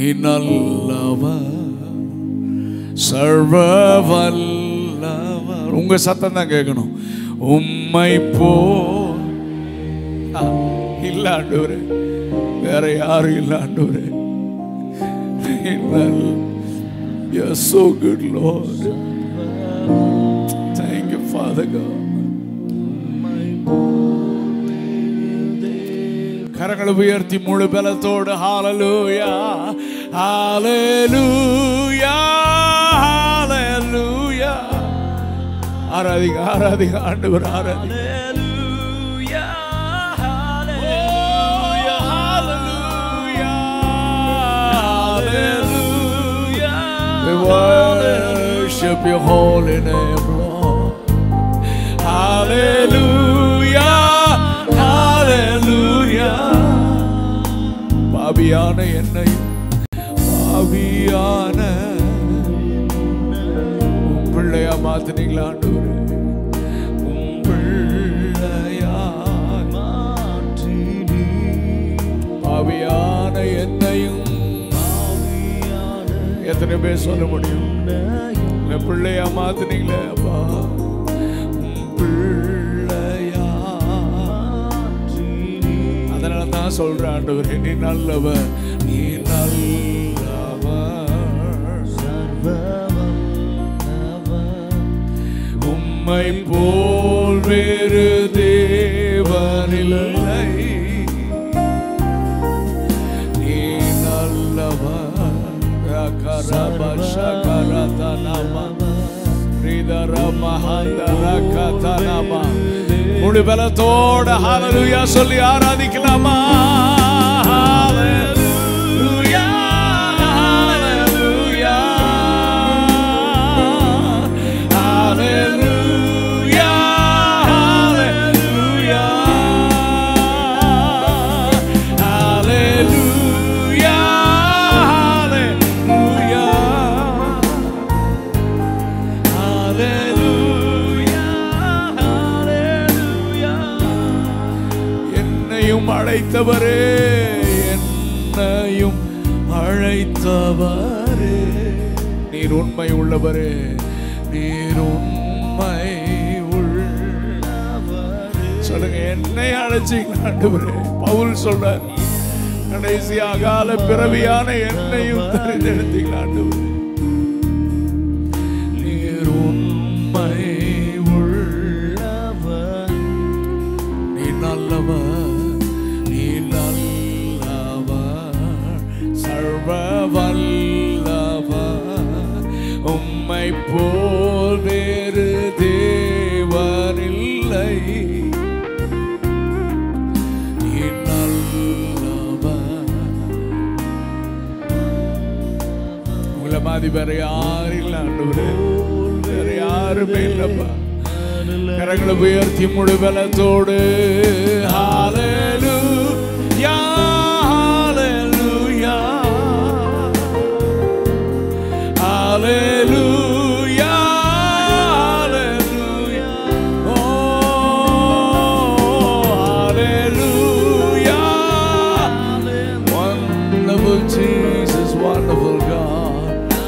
நீ நல்லவர் சர்வ வல்லவர் உங்க சத்தம் தான் கேட்கணும் உம்மை போ ஆ, இல்ல ஆண்டவரே வேற யாரும் இல்ல ஆண்டவரே நீ நல்ல- You're so good, Lord. Thank you, Father God. கரங்களை உயர்த்தி முழு பலத்தோடு ஹாலலூயா ஹாலலூயா ஹாலலூயா ஆராதிங்க ஆராதிங்க ஆண்டவர் ஆராதிங்க We worship your holy name, Lord. Hallelujah, hallelujah. பாவியான என்னை பாவியான உம் பிள்ளையா மாத்தினீங்களா ஆண்டவரே உம் பிள்ளையா மாற்றினீ பாவியான என்னையும் எத்தனை பேர் சொல்ல முடியும் உங்க பிள்ளையா மாத்தினீங்களே அப்பா உம் பிள்ளையா அதனால தான் சொல்றேன் ஆண்டவரே நீ நல்லவர் நீ நல்லவர் உம்மை போல் வேறு தேவனில்லை நீ நல்லவர் முழு பலத்தோட ஹalleluya சொல்லி ஆராதிக்கலாமா ஹalleluya ஹalleluya ஹalleluya ஹalleluya ஹalleluya ஹalleluya ஹalleluya என்னையும் அழைத்தவரே என்னையும் அழைத்தவரே நீர் உண்மை உள்ளவரே நீர் உண்மை உள்ளவரே சொல்லுங்க என்னை அழைச்சிங்க ஆண்டவரே பவுல் சொல்றார் கடைசி அகால பிறவியான என்னையும் தெரிந்தெடுத்தீங்க ஆண்டவரே நீர் உண்மை உள்ளவர் நீ நல்லவர் நீ நல்லவர் சர்வ வல்லவர் உம்மை போல் வேறு தேவரில்லை நீ நல்லவர் உங்களை மாதிரி வேற யாரும் இல்லை ஆண்டவரே வேற யாருமே இல்லப்பா கரங்களை உயர்த்தி முழு பலத்தோடு ஹalleluya ஹalleluya ஹalleluya ஹalleluya ஓ ஹalleluya wonderful Jesus wonderful God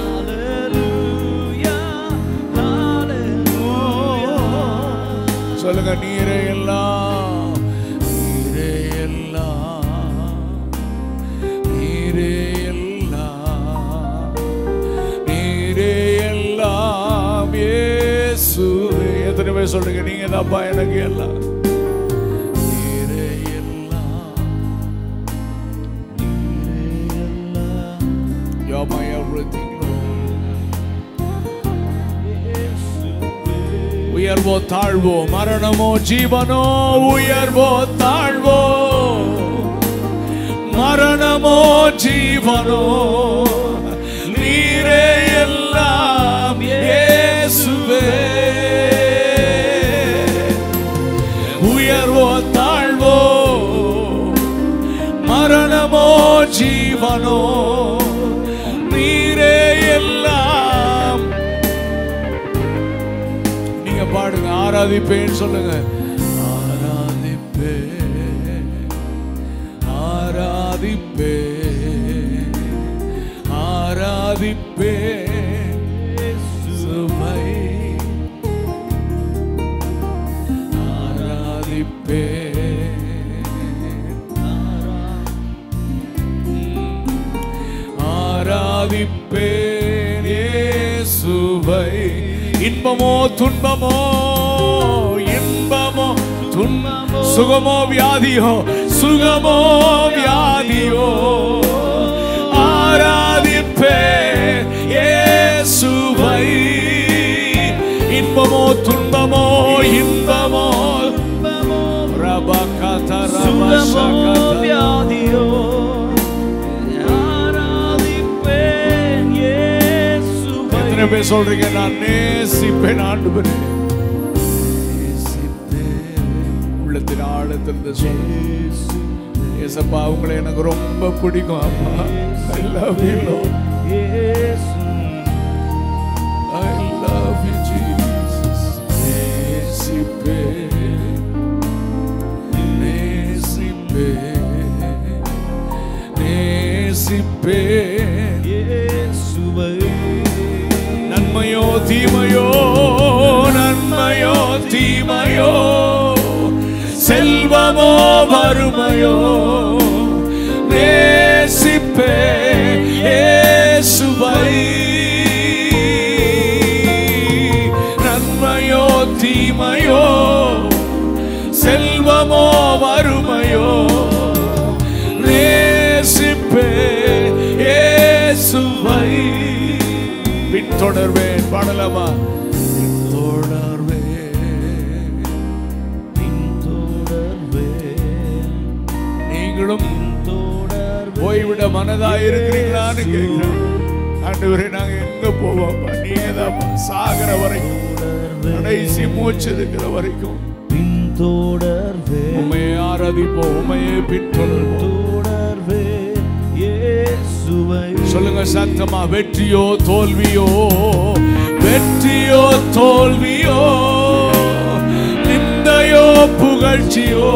சொல்லுங்க நீரே எல்லாம் நீரே எல்லாம் நீரே எல்லாம் நீரே எல்லாம் இயேசுவே எத்தனை பேர் சொல்றீங்க நீங்க தான்ப்பா எனக்கு எல்லாம் நீரே எல்லாம் You're my everything, Lord. உயர்வோ தாழ்வோ மரணமோ ஜீவனோ உயர்வோ தாழ்வோ மரணமோ ஜீவனோ நீரே எல்லாம் இயேசுவே உயர்வோ தாழ்வோ மரணமோ ஜீவனோ நீரே எல்லாம் நீங்க பாடுங்க ஆராதிப்பேன்னு சொல்லுங்க ஆராதிப்பேன் ஆராதிப்பேன் ஆராதிப்பேன் இயேசுவை ஆராதிப்பேன் இயேசுவை இன்பமோ துன்பமோ இன்பமோ துன்பமோ சுகமோ வியாதியோ சுகமோ வியாதியோ ஆராதிப்பேன் இயேசுவை இன்பமோ துன்பமோ இன்பமோ ரபகத சுகமோ ரபசகத வியாதியோ ஆராதிப்பேன் இயேசுவை. எத்தனை பேர் சொல்றீங்க நான் நேசிப்பேன் ஆண்டவரே உள்ளத்தின் ஆழத்திலிருந்து சொல்லு ஏசப்பா உங்களை எனக்கு ரொம்ப பிடிக்கும் அப்பா ஐ love you Yesu. I love you Jesus நேசிப்பேன் நேசிப்பேன் நேசிப்பேன் இயேசுவை. நன்மையோ தீமையோ நன்மையோ தீமையோ செல்வமோ வறுமையோ நேசிப்பே இயேசுவை நன்மையோ தீமையோ செல்வமோ வறுமையோ நேசிப்பே இயேசுவை பின்தொடர்வேன் பாடலாமா பின்தொடர்வேன் பின்தொடர்வேன். நீங்களும் பின்தொடர்வேன். போய்விட மனதா இருக்கிறீங்களான்னு கேட்கிறேன் ஆண்டவரே நாங்க எங்க போவோம் நீங்கதான் சாகர வரைக்கும் கடைசி மூச்சு இருக்கிற வரைக்கும் பின்தொடர்வேன். உண்மையை ஆராதிப்போம் உண்மையை பின்தொடர்வோம் பின்தொடர்வேன். இயேசுவை. சொல்லுங்க சத்தமா வெற்றியோ தோல்வியோ வெற்றியோ தோல்வியோ நிந்தையோ புகழ்ச்சியோ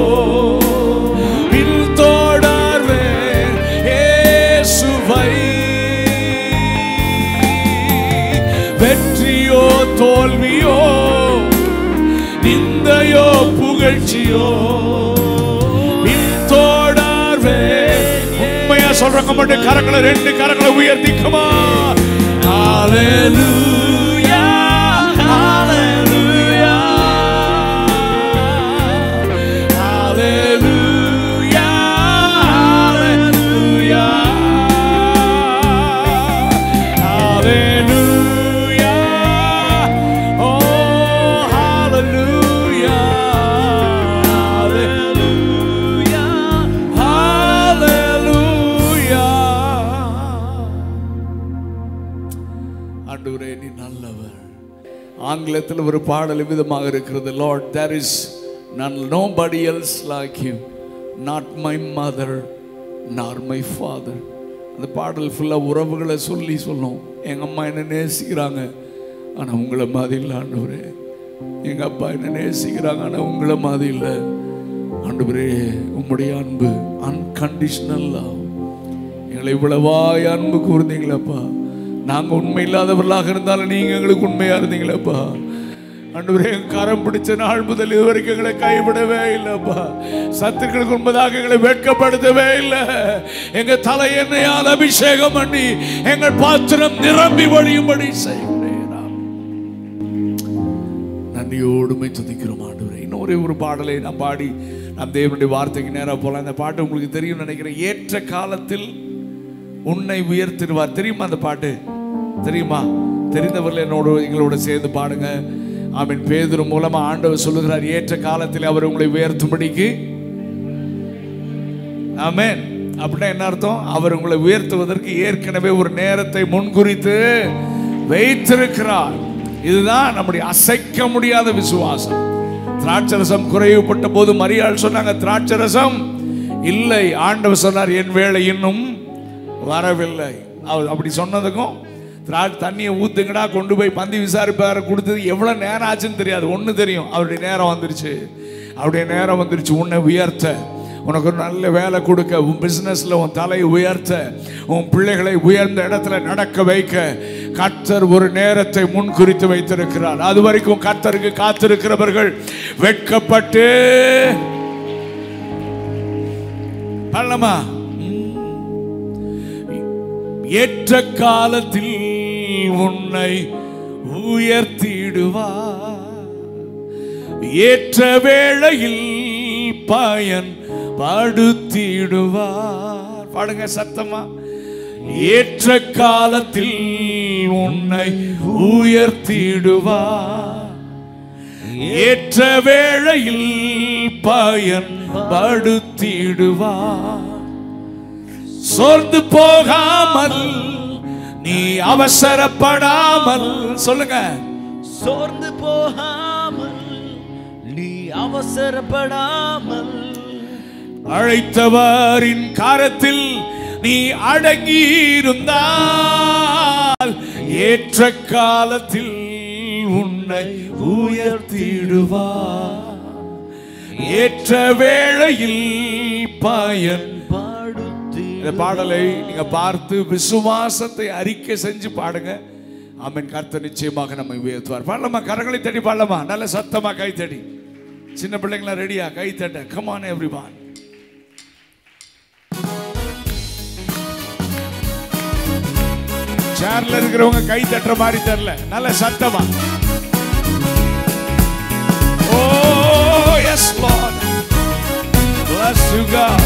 பின்தொடர்வேன் இயேசுவை வெற்றியோ தோல்வியோ நிந்தையோ புகழ்ச்சியோ பின்தொடர்வேன் உண்மையா சொல்றவங்க மட்டும் கரங்களை ரெண்டு கரங்களை உயர்த்திக்குமா ஹalleluya ஹalleluya ஹalleluya ஹalleluya ஹalleluya ஓ ஹalleluya ஹalleluya ஹalleluya ஆண்டவரே நீ நல்லவர் ஆங்கிலத்தில் ஒரு பாடல் விதமாக இருக்கிறது Lord there is none nobody else like you not my mother nor my father அந்த பாடல் ஃபுல்லாக உறவுகளை சொல்லி சொல்லும் எங்கள் அம்மா என்ன நேசிக்கிறாங்க ஆனால் உங்களை மாதிரி இல்லை ஆண்டவரே எங்கள் அப்பா என்ன நேசிக்கிறாங்க ஆனால் உங்களை மாதிரி இல்லை ஆண்டவரே உம்முடைய அன்பு அன்கண்டிஷனல் லவ் எங்களை இவ்வளவாய் அன்பு கூர்ந்தீங்களப்பா நாங்க உண்மை இல்லாதவர்களாக இருந்தாலும் நீங்க எங்களுக்கு உண்மையா இருந்தீங்களப்பா அன்றுவரே எங்க கரம் பிடிச்ச நாள் முதல் இதுவரைக்கும் எங்களை கைவிடவே இல்லப்பா சத்துக்களுக்கு உண்மைதாக எங்களை வெட்கப்படுத்தவே இல்லை எங்க தலை எண்ணெயால் அபிஷேகம் பண்ணி எங்கள் பாத்திரம் நிரம்பி வழியும்படி செய்கிறேன் நன்றியோடுமை துதிக்கிறோம் ஆண்டவரே இன்னொரு ஒரு பாடலை நான் பாடி நான் தேவனுடைய வார்த்தைக்கு நேராக போகலாம் அந்த பாட்டு உங்களுக்கு தெரியும் நினைக்கிறேன் ஏற்ற காலத்தில் உன்னை உயர்த்திடுவார் தெரியுமா அந்த பாட்டு தெரியுமா தெரிந்தவர்கள் என்னோட எங்களோட சேர்ந்து பாடுங்க ஆமீன் பேதுரு மூலமா ஆண்டவர் சொல்லுகிறார் ஏற்ற காலத்தில் அவர் உங்களை உயர்த்தும்படிக்கு ஆமென் அப்படின்னா என்ன அர்த்தம் அவர் உங்களை உயர்த்துவதற்கு ஏற்கனவே ஒரு நேரத்தை முன்குறித்து வைத்திருக்கிறார் இதுதான் நம்முடைய அசைக்க முடியாத விசுவாசம் திராட்சரசம் குறைவுபட்ட போது மரியாள் சொன்னாங்க திராட்சரசம் இல்லை ஆண்டவர் சொன்னார் என் வேலை இன்னும் வரவில்லை அவர் அப்படி சொன்னதுக்கும் திரா தண்ணியை ஊத்துங்கடா கொண்டு போய் பந்தி விசாரிப்பார கொடுத்தது எவ்வளோ நேரம் ஆச்சுன்னு தெரியாது ஒன்று தெரியும் அவருடைய நேரம் வந்துருச்சு அவருடைய நேரம் வந்துருச்சு உன்னை உயர்த்த உனக்கு ஒரு நல்ல வேலை கொடுக்க உன் பிசினஸ்ல உன் தலையை உயர்த்த உன் பிள்ளைகளை உயர்ந்த இடத்துல நடக்க வைக்க கர்த்தர் ஒரு நேரத்தை முன் குறித்து வைத்திருக்கிறார் அது வரைக்கும் கர்த்தருக்கு காத்திருக்கிறவர்கள் வெட்கப்பட்டு பண்ணலாமா ஏற்ற காலத்தில் உன்னை உயர்த்திடுவார் ஏற்ற வேளையில் பயன் படுத்திடுவார் பாடுங்க சத்தமா ஏற்ற காலத்தில் உன்னை உயர்த்திடுவார் ஏற்ற வேளையில் பயன் படுத்திடுவார் சோர்ந்து போகாமல் நீ அவசரப்படாமல் சொல்லுங்க சோர்ந்து போகாமல் நீ அவசரப்படாமல் அழைத்தவரின் கரத்தில் நீ அடங்கியிருந்தால் ஏற்ற காலத்தில் உன்னை உயர்த்திடுவார் ஏற்ற வேளையில் பயன் பாடுத்தி இந்த பாடலை நீங்க பார்த்து விசுவாசத்தை அறிக்கை செஞ்சு பாடுங்க ஆமென் கர்த்தர் நிச்சயமாக நம்மை உயர்த்துவார் பாடலாமா கரங்களை தட்டி பாடலாமா நல்ல சத்தமா கை தட்டி சின்ன பிள்ளைங்களா ரெடியா கை தட்ட கமான் எவ்ரிவான் சேர்ல இருக்கிறவங்க கை தட்டுற மாதிரி தெரியல நல்ல சத்தமா oh yes Lord bless you God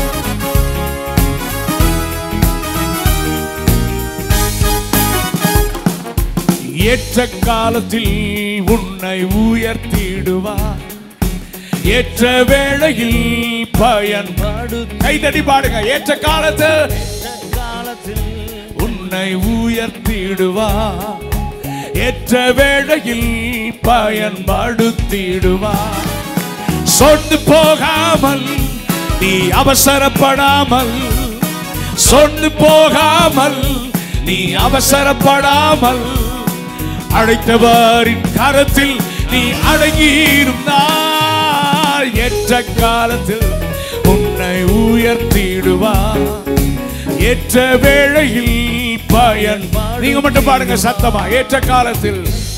ஏற்ற காலத்தில் உன்னை உயர்த்திடுவார் ஏற்ற வேளையில் பயன் கைதடி பாடுங்க ஏற்ற காலத்தில் காலத்தில் உன்னை உயர்த்திடுவார் ஏற்ற வேளையில் பயன்படுத்திடுவார் சொந்து போகாமல் நீ அவசரப்படாமல் சொந்து போகாமல் நீ அவசரப்படாமல் அழைத்தவரின் கரத்தில் நீ அடங்கியிருந்தால் ஏற்ற காலத்தில் உன்னை உயர்த்திடுவார் ஏற்ற வேளையில் பயன் நீங்க மட்டும் பாருங்க சத்தமா ஏற்ற காலத்தில்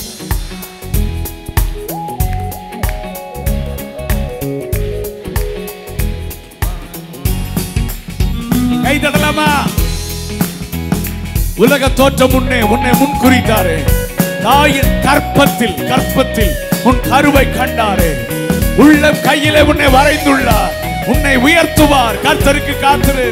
கை தட்டலாமா உலக தோற்றம் முன்னே உன்னை முன் குறித்தாரே தாயின் கற்பத்தில் கற்பத்தில் உன் கருவை கண்டாரே உள்ள கையிலே உன்னை வரைந்துள்ளார் உன்னை உயர்த்துவார் கர்த்தருக்கு காத்திரு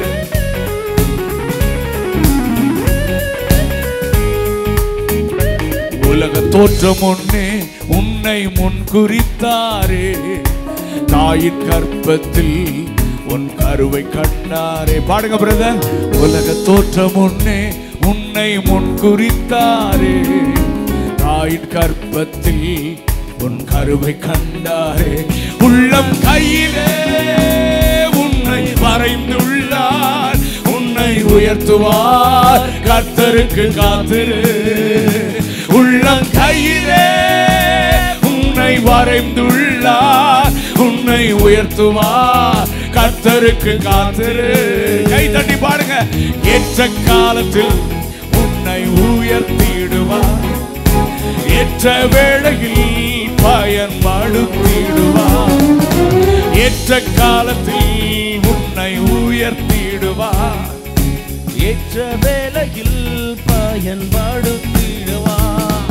உலக தோற்றம் முன்னே உன்னை முன் குறித்தாரே தாயின் கற்பத்தில் உன் கருவை கண்டாரே பாடுங்க பிரதர் உலக தோற்றம் முன்னே உன்னை முன் குறித்தாரே தாயின் கற்பத்தில் உன் கருவை கண்டாரே உள்ளம் கையிலே உன்னை வரைந்துள்ளார் உன்னை உயர்த்துவார் கர்த்தருக்கு காத்திரு உள்ளம் கையிலே உன்னை வரைந்துள்ளார் உன்னை உயர்த்துவார் கர்த்தருக்கு காத்திரு கை தட்டி பாருங்க ஏற்ற காலத்தில் உன்னை உயர்த்திடுவார் ஏற்ற வேளையில் பயன் மடுத்திடுவார் ஏற்ற காலத்தில் உன்னை உயர்த்திடுவார் ஏற்ற வேளையில் பயன்படுத்திடுவார்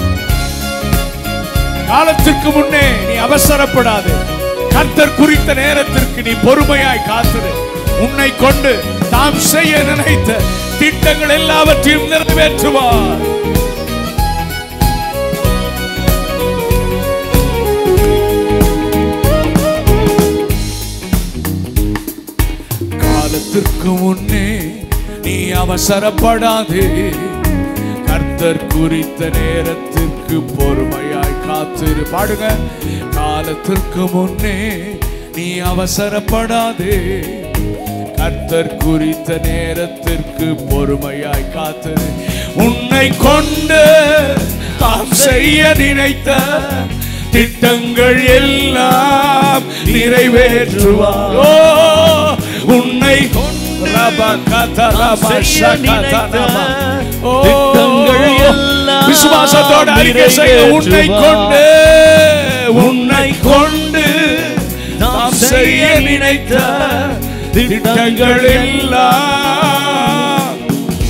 காலத்திற்கு முன்னே நீ அவசரப்படாது கர்த்தர் குறித்த நேரத்திற்கு நீ பொறுமையாய் காத்திரு உன்னை கொண்டு தாம் செய்ய நினைத்த திட்டங்கள் எல்லாவற்றையும் நிறைவேற்றுவார் காலத்திற்கு முன்னே நீ அவசரப்படாதே கர்த்தர் குறித்த நேரத்திற்கு பொறுமையாய் காத்திரு பாடுங்க காலத்திற்கு முன்னே நீ அவசரப்படாதே கர்த்தர் குறித்த நேரத்திற்கு பொறுமையாய் காத்திரு உன்னை கொண்டு தாம் செய்ய நினைத்த திட்டங்கள் எல்லாம் நிறைவேற்றுவார் ஓ ரபா கதரபா செய்ய நினைத்த ஷகதரபா. ஓ, திட்டங்கள் எல்லாம் விசுவாசத்தோட அறிக்கை செய்ய உன்னை கொண்டு உன்னை கொண்டு நாம் செய்ய நினைத்த திட்டங்கள் எல்லாம்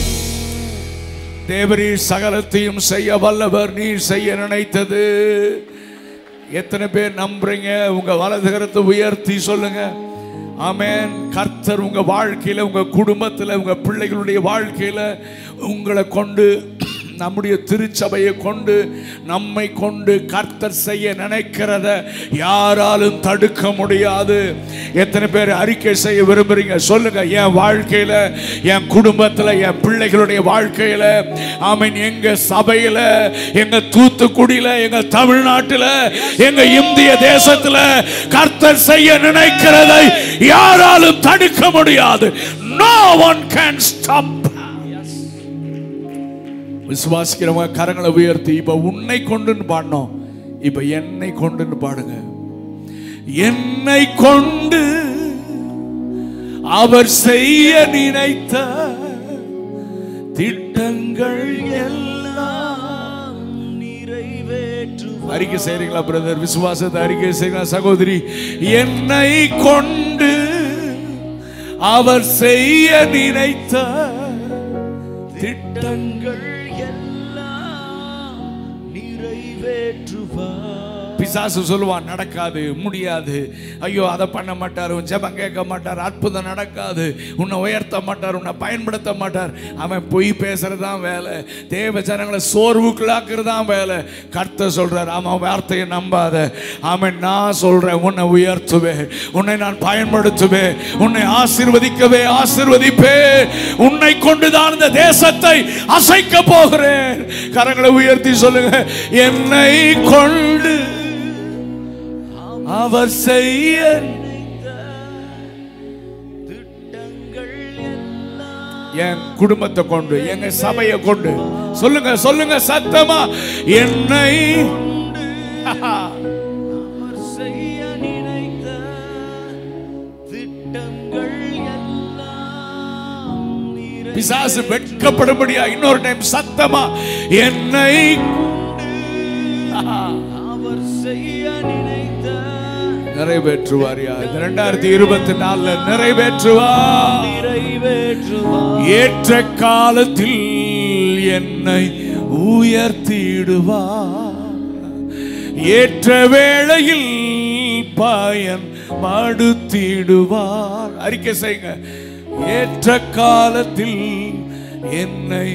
தேவரீர் சகலத்தையும் செய்ய வல்லவர் நீர் செய்ய நினைத்தது எத்தனை பேர் நம்புறீங்க உங்க வலது கரத்தை உயர்த்தி சொல்லுங்க ஆமென் கர்த்தர் உங்க வாழ்க்கையில உங்க குடும்பத்துல உங்க பிள்ளைகளுடைய வாழ்க்கையில உங்களை கொண்டு நம்முடைய திருச்சபையை கொண்டு நம்மை கொண்டு கர்த்தர் செய்ய நினைக்கிறத யாராலும் தடுக்க முடியாது எத்தனை பேர் அறிக்கை செய்ய விரும்புறீங்க சொல்லுங்க என் வாழ்க்கையில என் குடும்பத்துல என் பிள்ளைகளுடைய வாழ்க்கையில ஆமென் எங்க சபையில எங்க தூத்துக்குடியில எங்க தமிழ்நாட்டுல எங்க இந்திய தேசத்துல கர்த்தர் செய்ய நினைக்கிறதை யாராலும் தடுக்க முடியாது நோ ஒன் கேன் ஸ்டாப் விசுவாசிக்கிறவங்க கரங்களை உயர்த்தி இப்ப உன்னை கொண்டுன்னு பாடணும் இப்ப என்னை கொண்டுன்னு பாடுங்க என்னை கொண்டு அவர் செய்ய நினைத்த திட்டங்கள் எல்லாம் நிறைவேற்றுவார் அறிக்கை செய்றீங்களா பிரதர் விசுவாசத்தை அறிக்கை செய்யலாம் சகோதரி என்னை கொண்டு அவர் செய்ய நினைத்த திட்டங்கள் எல்லாம் நிறைவேற்றுவார் பிசாசு சொல்லுவான் நடக்காது முடியாது ஐயோ அதை பண்ண மாட்டார் உன் ஜெபம் கேட்க மாட்டார் அற்புதம் நடக்காது உன்னை உயர்த்த மாட்டார் உன்னை பயன்படுத்த மாட்டார் அவன் பொய் பேசுறது தான் வேலை தேவ ஜனங்களை சோர்வுக்குள்ளாக்குறது தான் வேலை கர்த்தர் சொல்றார் அவன் வார்த்தையை நம்பாத அவன் நான் சொல்றேன் உன்னை உயர்த்துவேன் உன்னை நான் பயன்படுத்துவேன் உன்னை ஆசீர்வதிக்கவே ஆசீர்வதிப்பேன் உன்னை கொண்டுதான் இந்த தேசத்தை அசைக்க போகிறேன் கரங்களை உயர்த்தி சொல்லுங்க என்னை கொண்டு அவர் செய்ய திட்டங்கள் எல்லாம் என் குடும்பத்தை கொண்டு எங்க சபையை கொண்டு சொல்லுங்க சொல்லுங்க சத்தமா என்னை அவர் செய்ய நினைத்த திட்டங்கள் எல்லாம் நிறைவேற்றுவார். பிசாசு வெட்கப்படும்படியா இன்னொரு டைம் சத்தமா என்னை அவர் செய்ய நினைத்த நிறைவேற்றுவார் யா இந்த ரெண்டாயிரத்தி இருபத்தி நாலுல நிறைவேற்றுவார் நிறைவேற்றுவார் ஏற்ற காலத்தில் என்னை உயர்த்திடுவார் ஏற்ற வேளையில் பயன் மடுத்திடுவார் அறிக்கை செய்யுங்க ஏற்ற காலத்தில் என்னை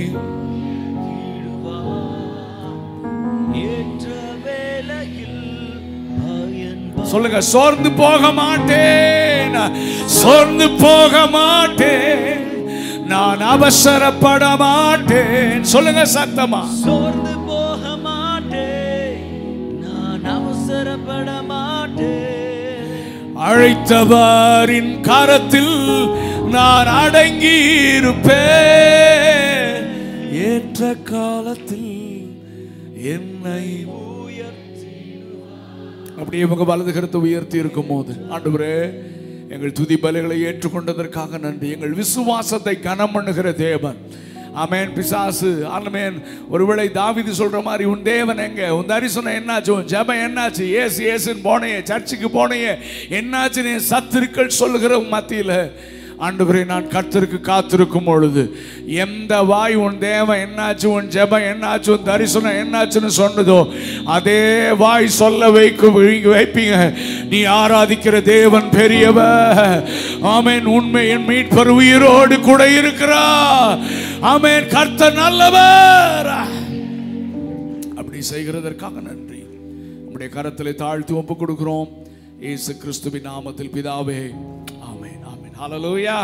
ஏற்ற வேளையில் பயன் சொல்லுங்க சோர்ந்து போக மாட்டேன் சோர்ந்து போக மாட்டேன் நான் அவசரப்பட மாட்டேன் சொல்லுங்க சத்தமா சோர்ந்து போக மாட்டேன் நான் அவசரப்பட மாட்டேன் அழைத்தவரின் கரத்தில் நான் அடங்கி இருப்பேன் ஏற்ற காலத்தில் என்னை அப்படியே உங்க வலது கருத்தை உயர்த்தி இருக்கும் போது ஆண்டவரே எங்கள் துதி பலிகளை ஏற்றுக்கொண்டதற்காக நன்றி எங்கள் விசுவாசத்தை கனம் பண்ணுகிற தேவன் ஆமென் பிசாசு ஆமென் ஒருவேளை தாவிது சொல்ற மாதிரி உன் தேவன் எங்க உன் தரிசனம் என்னாச்சு உன் ஜெபம் என்னாச்சு ஏசு ஏசுன்னு போனையே சர்ச்சுக்கு போனையே என்னாச்சு நீ சத்துருக்கள் சொல்லுகிற உன் மத்தியில ஆண்டவரே நான் கர்த்தருக்கு காத்திருக்கும் பொழுது எந்த வாய் உன் தேவன் என்னாச்சு உன் ஜெபம் என்னாச்சு உன் தரிசனம் என்னாச்சுன்னு சொன்னதோ அதே வாய் சொல்ல வைக்க வைங்க- வைப்பீங்க நீ ஆராதிக்கிற தேவன் பெரியவ ஆமென் உண்மை என் மீட்பர் உயிரோடு கூட இருக்கிறா ஆமென் கர்த்தர் நல்லவர் அப்படி செய்கிறதற்காக நன்றி உம்முடைய கரத்திலே தாழ்த்தி ஒப்பு கொடுக்கிறோம் இயேசு கிறிஸ்துவின் நாமத்தில் பிதாவே ஆமென் ஆமென் ஹalleluya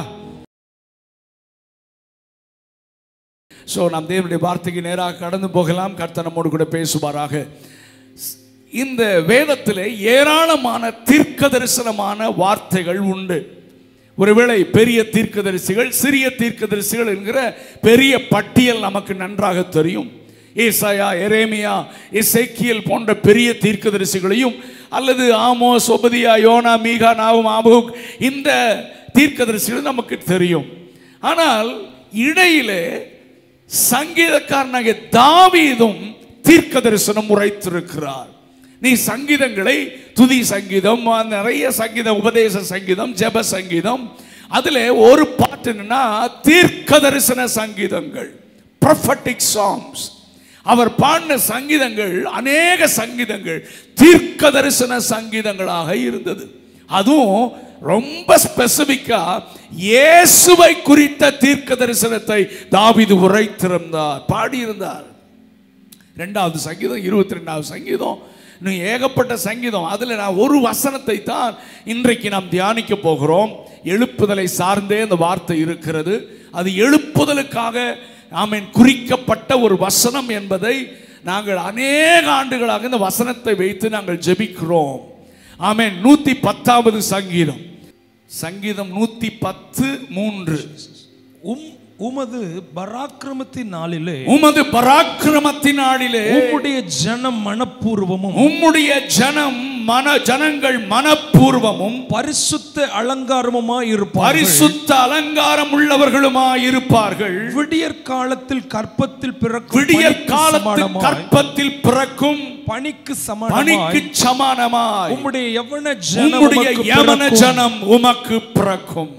ஸோ நாம் தேவனுடைய வார்த்தைக்கு நேராக கடந்து போகலாம் கர்த்தர் நம்மோடு கூட பேசுவாராக இந்த வேதத்திலே ஏராளமான தீர்க்க தரிசனமான வார்த்தைகள் உண்டு ஒருவேளை பெரிய தீர்க்கதரிசிகள் சிறிய தீர்க்கதரிசிகள் என்கிற பெரிய பட்டியல் நமக்கு நன்றாக தெரியும் ஏசாயா எரேமியா எசேக்கியல் போன்ற பெரிய தீர்க்கதரிசிகளையும் அல்லது ஆமோஸ் ஒபதியா யோனா மீகா நாவும் ஆபுக் இந்த தீர்க்கதரிசிகள் நமக்கு தெரியும் ஆனால் இடையிலே சங்கீதக்காரனாகிய தாவீதும் தீர்க்க தரிசனம் உரைத்திருக்கிறார் நீ சங்கீதங்களை துதி சங்கீதம் நிறைய சங்கீதம் உபதேச சங்கீதம் ஜெப சங்கீதம் அதில் ஒரு பாட்டு என்னன்னா தீர்க்க தரிசன சங்கீதங்கள் ப்ரொஃபட்டிக் சாங்ஸ் அவர் பாடின சங்கீதங்கள் அநேக சங்கீதங்கள் தீர்க்க தரிசன சங்கீதங்களாக இருந்தது அதுவும் ரொம்ப ஸ்பெசிபிக்கா இயேசுவை குறித்த தீர்க்க தரிசனத்தை தாவீது உரைத்திருந்தார் பாடியிருந்தார் ரெண்டாவது சங்கீதம் இருபத்தி ரெண்டாவது சங்கீதம் இன்னும் ஏகப்பட்ட சங்கீதம் அதில் நான் ஒரு வசனத்தை தான் இன்றைக்கு நாம் தியானிக்க போகிறோம் எழுப்புதலை சார்ந்தே அந்த வார்த்தை இருக்கிறது அது எழுப்புதலுக்காக ஆமீன் குறிக்கப்பட்ட ஒரு வசனம் என்பதை நாங்கள் அநேக ஆண்டுகளாக இந்த வசனத்தை வைத்து நாங்கள் ஜெபிக்கிறோம் ஆமேன் நூத்தி பத்தாவது சங்கீதம் சங்கீதம் நூத்தி பத்து மூன்று உம் உமது பராக்கிரமத்தின் நாளிலே உமது பராக்கிரமத்தின் நாளிலே உம்முடைய ஜனம் மனப்பூர்வமும் உம்முடைய ஜனம் மன ஜனங்கள் மனப்பூர்வமும் பரிசுத்த அலங்காரமுமாய் இருப்பார்கள் பரிசுத்த அலங்காரம் உள்ளவர்களுமாய் இருப்பார்கள் விடியற் காலத்தில் கற்பத்தில் பிறக்கும் விடியற் பனிக்கு காலத்தில் சமானமாய், கற்பத்தில் பிறக்கும் பனிக்கு பணிக்கு சமானமாய் சமானமாய் உம்முடைய யவன ஜனம் உம்முடைய உமக்கு யவன பிறக்கும். ஜனம் உமக்கு பிறக்கும்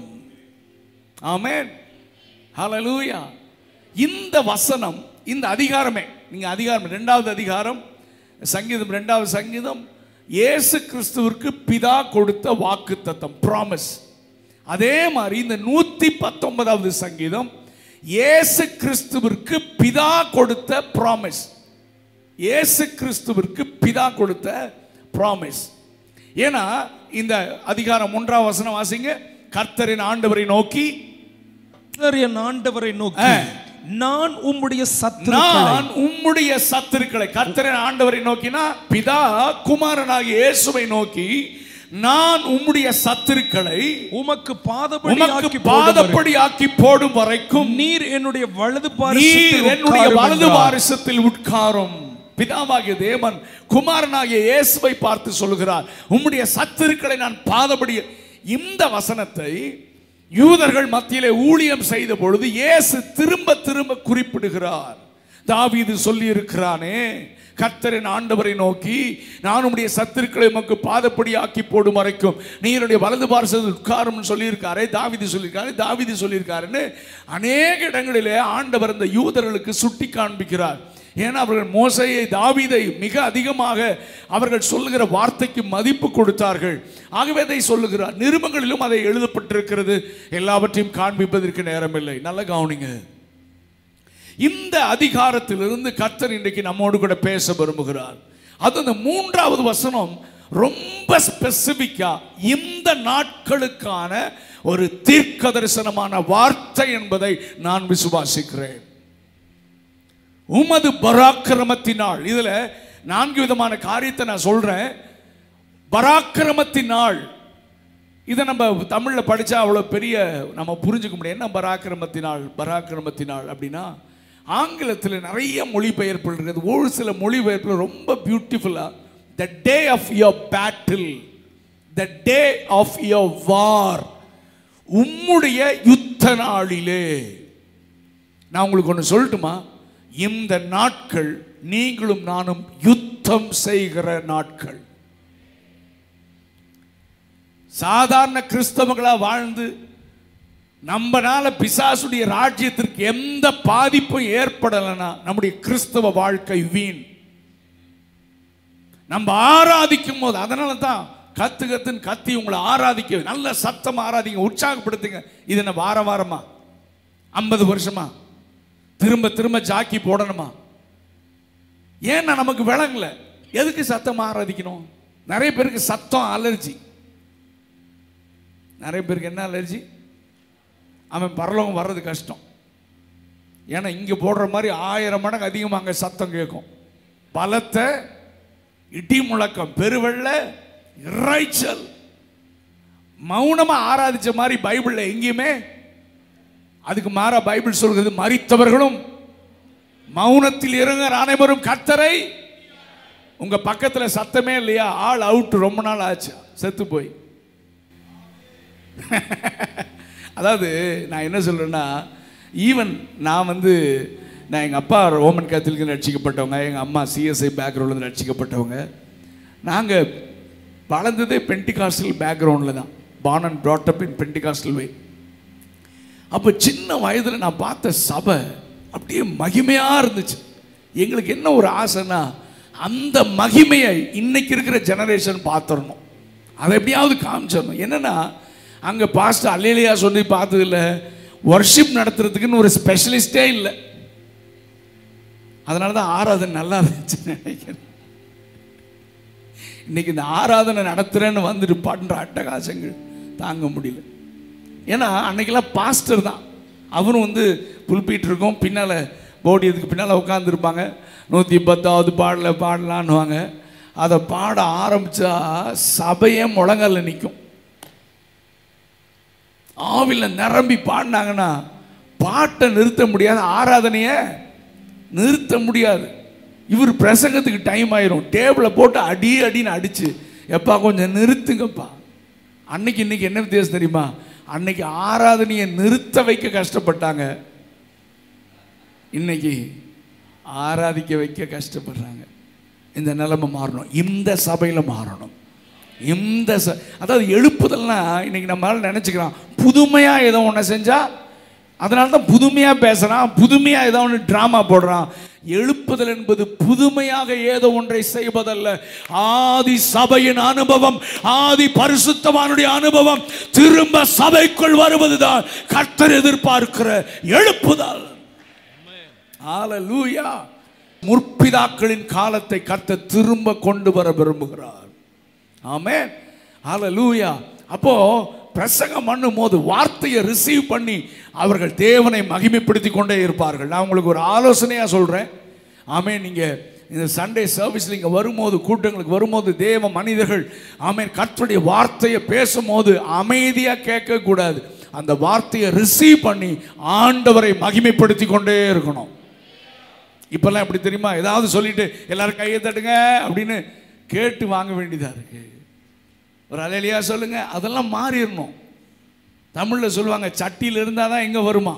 ஆமென் ஹalleluya இந்த வசனம் இந்த அதிகாரமே நீங்க அதிகாரம் இரண்டாவது அதிகாரம் சங்கீதம் இரண்டாவது சங்கீதம் இயேசு கிறிஸ்துவிற்கு பிதா கொடுத்த வாக்கு தத்தம் ப்ராமிஸ் அதே மாதிரி இந்த நூத்தி பத்தொன்பதாவது சங்கீதம் இயேசு கிறிஸ்துவிற்கு பிதா கொடுத்த ப்ராமிஸ் இயேசு கிறிஸ்துவிற்கு பிதா கொடுத்த ப்ராமிஸ் ஏன்னா இந்த அதிகாரம் ஒன்றாம் வசனம் வாசிங்க கர்த்தரின் ஆண்டவரை நோக்கி கர்த்தர் என் ஆண்டவரை நோக்கி நான் உம்முடைய சத்துருக்களை நான் உம்முடைய சத்துருக்களை கர்த்தரின் ஆண்டவரை நோக்கினா பிதா குமாரனாகிய இயேசுவை நோக்கி நான் உம்முடைய சத்துருக்களை உமக்கு பாதபடி உமக்கு ஆக்கி போடும் வரை பாதப்படி ஆக்கி போடும் வரைக்கும் நீர் என்னுடைய வலது நீர் பாரிசத்தில் என்னுடைய உட்காரும் வலது என்றார். வாரிசத்தில் உட்காரும் பிதாவாகிய தேவன் குமாரனாகிய இயேசுவை பார்த்து சொல்லுகிறார் உம்முடைய சத்துருக்களை நான் பாதபடி இந்த வசனத்தை யூதர்கள் மத்தியிலே ஊழியம் செய்த பொழுது இயேசு திரும்ப திரும்ப குறிப்பிடுகிறார் தாவீது சொல்லி இருக்கிறானே கர்த்தரின் ஆண்டவரை நோக்கி நான் உம்முடைய சத்துருக்களை உமக்கு பாதப்படி ஆக்கி போடும் வரைக்கும் நீ என்னுடைய வலது பாரசத்தில் உட்காரும் சொல்லியிருக்காரே தாவிதி சொல்லியிருக்காரு தாவிதி சொல்லியிருக்காருன்னு அநேக இடங்களிலே ஆண்டவர் இந்த யூதர்களுக்கு சுட்டி காண்பிக்கிறார் ஏன்னா அவர்கள் மோசையை தாவீதை மிக அதிகமாக அவர்கள் சொல்லுகிற வார்த்தைக்கு மதிப்பு கொடுத்தார்கள் ஆகவே அதை சொல்லுகிறார் நிருபங்களிலும் அதை எழுதப்பட்டிருக்கிறது எல்லாவற்றையும் காண்பிப்பதற்கு நேரமில்லை நல்ல கவனிங்க இந்த அதிகாரத்திலிருந்து கர்த்தர் இன்றைக்கு நம்மோடு கூட பேச விரும்புகிறார் அது அந்த மூன்றாவது வசனம் ரொம்ப ஸ்பெசிபிக்கா இந்த நாட்களுக்கான ஒரு தீர்க்க தரிசனமான வார்த்தை என்பதை நான் விசுவாசிக்கிறேன் உமது பராக்கிரமத்தினாள் இதுல நான்கு விதமான காரியத்தை நான் சொல்றேன் பராக்கிரமத்தினாள் இதை நம்ம தமிழில் படித்தா அவ்வளோ பெரிய நம்ம புரிஞ்சுக்க முடியும் என்ன பராக்கிரமத்தினாள் பராக்கிரமத்தினாள் அப்படின்னா ஆங்கிலத்தில் நிறைய மொழிபெயர்ப்புகள் இருக்குது ஒரு சில மொழிபெயர்ப்பில் ரொம்ப பியூட்டிஃபுல்லாக the day of your battle the day of your war உம்முடைய யுத்த நாளிலே நான் உங்களுக்கு ஒன்று சொல்லட்டுமா இந்த நாட்கள் நீங்களும் நானும் யுத்தம் செய்கிற நாட்கள் சாதாரண கிறிஸ்தவங்களா வாழ்ந்து நம்மனால பிசாசுடைய ராஜ்யத்திற்கு எந்த பாதிப்பும் ஏற்படலைன்னா நம்முடைய கிறிஸ்தவ வாழ்க்கை வீண் நம்ம ஆராதிக்கும் போது அதனால தான் கத்து கத்துன்னு கத்தி உங்களை ஆராதிக்க நல்ல சத்தம் ஆராதிங்க உற்சாகப்படுத்துங்க இது என்ன வார வாரமா ஐம்பது வருஷமா திரும்ப திரும்ப ஜாக்கி போடணுமா ஏன்னா நமக்கு விளங்கல எதுக்கு சத்தம் ஆராதிக்கணும் நிறைய பேருக்கு சத்தம் அலர்ஜி நிறைய பேருக்கு என்ன அலர்ஜி அவன் பரலோகம் வர்றது கஷ்டம் ஏன்னா இங்கே போடுற மாதிரி ஆயிரம் மடங்கு அதிகமாக அங்கே சத்தம் கேட்கும் பலத்தை இடி முழக்கம் பெருவெள்ள இறைச்சல் மௌனமா ஆராதிச்ச மாதிரி பைபிள்ல எங்கேயுமே அதுக்கு மாறா பைபிள் சொல்கிறது மரித்தவர்களும் மௌனத்தில் இறங்குற அனைவரும் கர்த்தரை உங்க பக்கத்துல சத்தமே இல்லையா ஆள் அவுட் ரொம்ப நாள் ஆச்சு செத்து போய் அதாவது நான் என்ன சொல்கிறேன்னா ஈவன் நான் வந்து நான் எங்கள் அப்பா ரோமன் கேத்தலிக்கு ரட்சிக்கப்பட்டவங்க எங்கள் அம்மா சிஎஸ்ஐ பேக்ரவுண்டில் ரட்சிக்கப்பட்டவங்க நாங்கள் வளர்ந்ததே பென்டிகாஸ்டல் பேக்ரவுண்டில் தான் born and brought up in pentecostal way அப்போ சின்ன வயதில் நான் பார்த்த சபை அப்படியே மகிமையாக இருந்துச்சு எங்களுக்கு என்ன ஒரு ஆசைன்னா அந்த மகிமையை இன்னைக்கு இருக்கிற ஜெனரேஷன் பார்த்துடணும் அதை எப்படியாவது காமிச்சிடணும் என்னன்னா அங்கே பாஸ்டர் அல்லையா சொல்லி பார்த்ததில்ல ஒர்ஷிப் நடத்துறதுக்குன்னு ஒரு ஸ்பெஷலிஸ்டே இல்லை அதனால தான் ஆராதனை நல்லா இருந்துச்சுன்னு நினைக்கிறேன் இன்னைக்கு இந்த ஆராதனை நடத்துகிறேன்னு வந்துட்டு பண்ற அட்டகாசங்கள் தாங்க முடியல ஏன்னா அன்னைக்கெல்லாம் பாஸ்டர் தான் அவரும் வந்து புல்பீட் இருக்கும் பின்னால் போடியதுக்கு பின்னால் உட்காந்துருப்பாங்க நூற்றி பத்தாவது பாடல பாடலான்னுவாங்க அதை பாட ஆரம்பிச்சா சபையே முழங்கல்ல நிற்கும் ஆவில நிரம்பி பாடினாங்கன்னா பாட்டை நிறுத்த முடியாது ஆராதனையை நிறுத்த முடியாது இவர் பிரசங்கத்துக்கு டைம் ஆயிரும் டேபிளை போட்டு அடி அடின்னு அடிச்சு எப்பா கொஞ்சம் நிறுத்துங்கப்பா அன்னைக்கு இன்னைக்கு என்ன வித்தியாசம் தெரியுமா அன்னைக்கு ஆராதனையை நிறுத்த வைக்க கஷ்டப்பட்டாங்க இன்னைக்கு ஆராதிக்க வைக்க கஷ்டப்படுறாங்க இந்த நிலைமை மாறணும் இந்த சபையில் மாறணும் இந்த ச அதாவது எழுப்புதல்னா இன்னைக்கு நம்மளால நினச்சிக்கிறோம் புதுமையாக ஏதோ ஒன்று செஞ்சால் அதனால தான் புதுமையாக பேசுகிறான் புதுமையாக ஏதோ ஒன்று ட்ராமா போடுறான் எழுப்புதல் என்பது புதுமையாக ஏதோ ஒன்றை செய்வதல்ல ஆதி சபையின் அனுபவம் ஆதி பரிசுத்தவானுடைய அனுபவம் திரும்ப சபைக்குள் வருவதுதான் கர்த்தர் எதிர்பார்க்கிற எழுப்புதல் ஹalleluya முற்பிதாக்களின் காலத்தை கர்த்தர் திரும்ப கொண்டு வர விரும்புகிறார் ஆமென் ஹalleluya அப்போ பிரசங்கம் பண்ணும் போது வார்த்தையை ரிசீவ் பண்ணி அவர்கள் தேவனை மகிமைப்படுத்தி கொண்டே இருப்பார்கள் நான் உங்களுக்கு ஒரு ஆலோசனையா சொல்றேன் ஆமென் நீங்க இந்த சண்டே சர்வீஸ்ல இங்க வரும்போது கூட்டங்களுக்கு வரும்போது தேவ மனிதர்கள் ஆமென் கர்த்தருடைய வார்த்தையை பேசும்போது அமைதியா கேட்க கூடாது அந்த வார்த்தையை ரிசீவ் பண்ணி ஆண்டவரை மகிமைப்படுத்தி கொண்டே இருக்கணும் இப்பெல்லாம் எப்படி தெரியுமா ஏதாவது சொல்லிட்டு எல்லாரும் கையை தட்டுங்க அப்படின்னு கேட்டு வாங்க வேண்டியதா இருக்கு ஒரு அலையிலையா சொல்லுங்க அதெல்லாம் மாறிடணும் தமிழில் சொல்லுவாங்க சட்டியில் இருந்தால் தான் எங்கே வருமா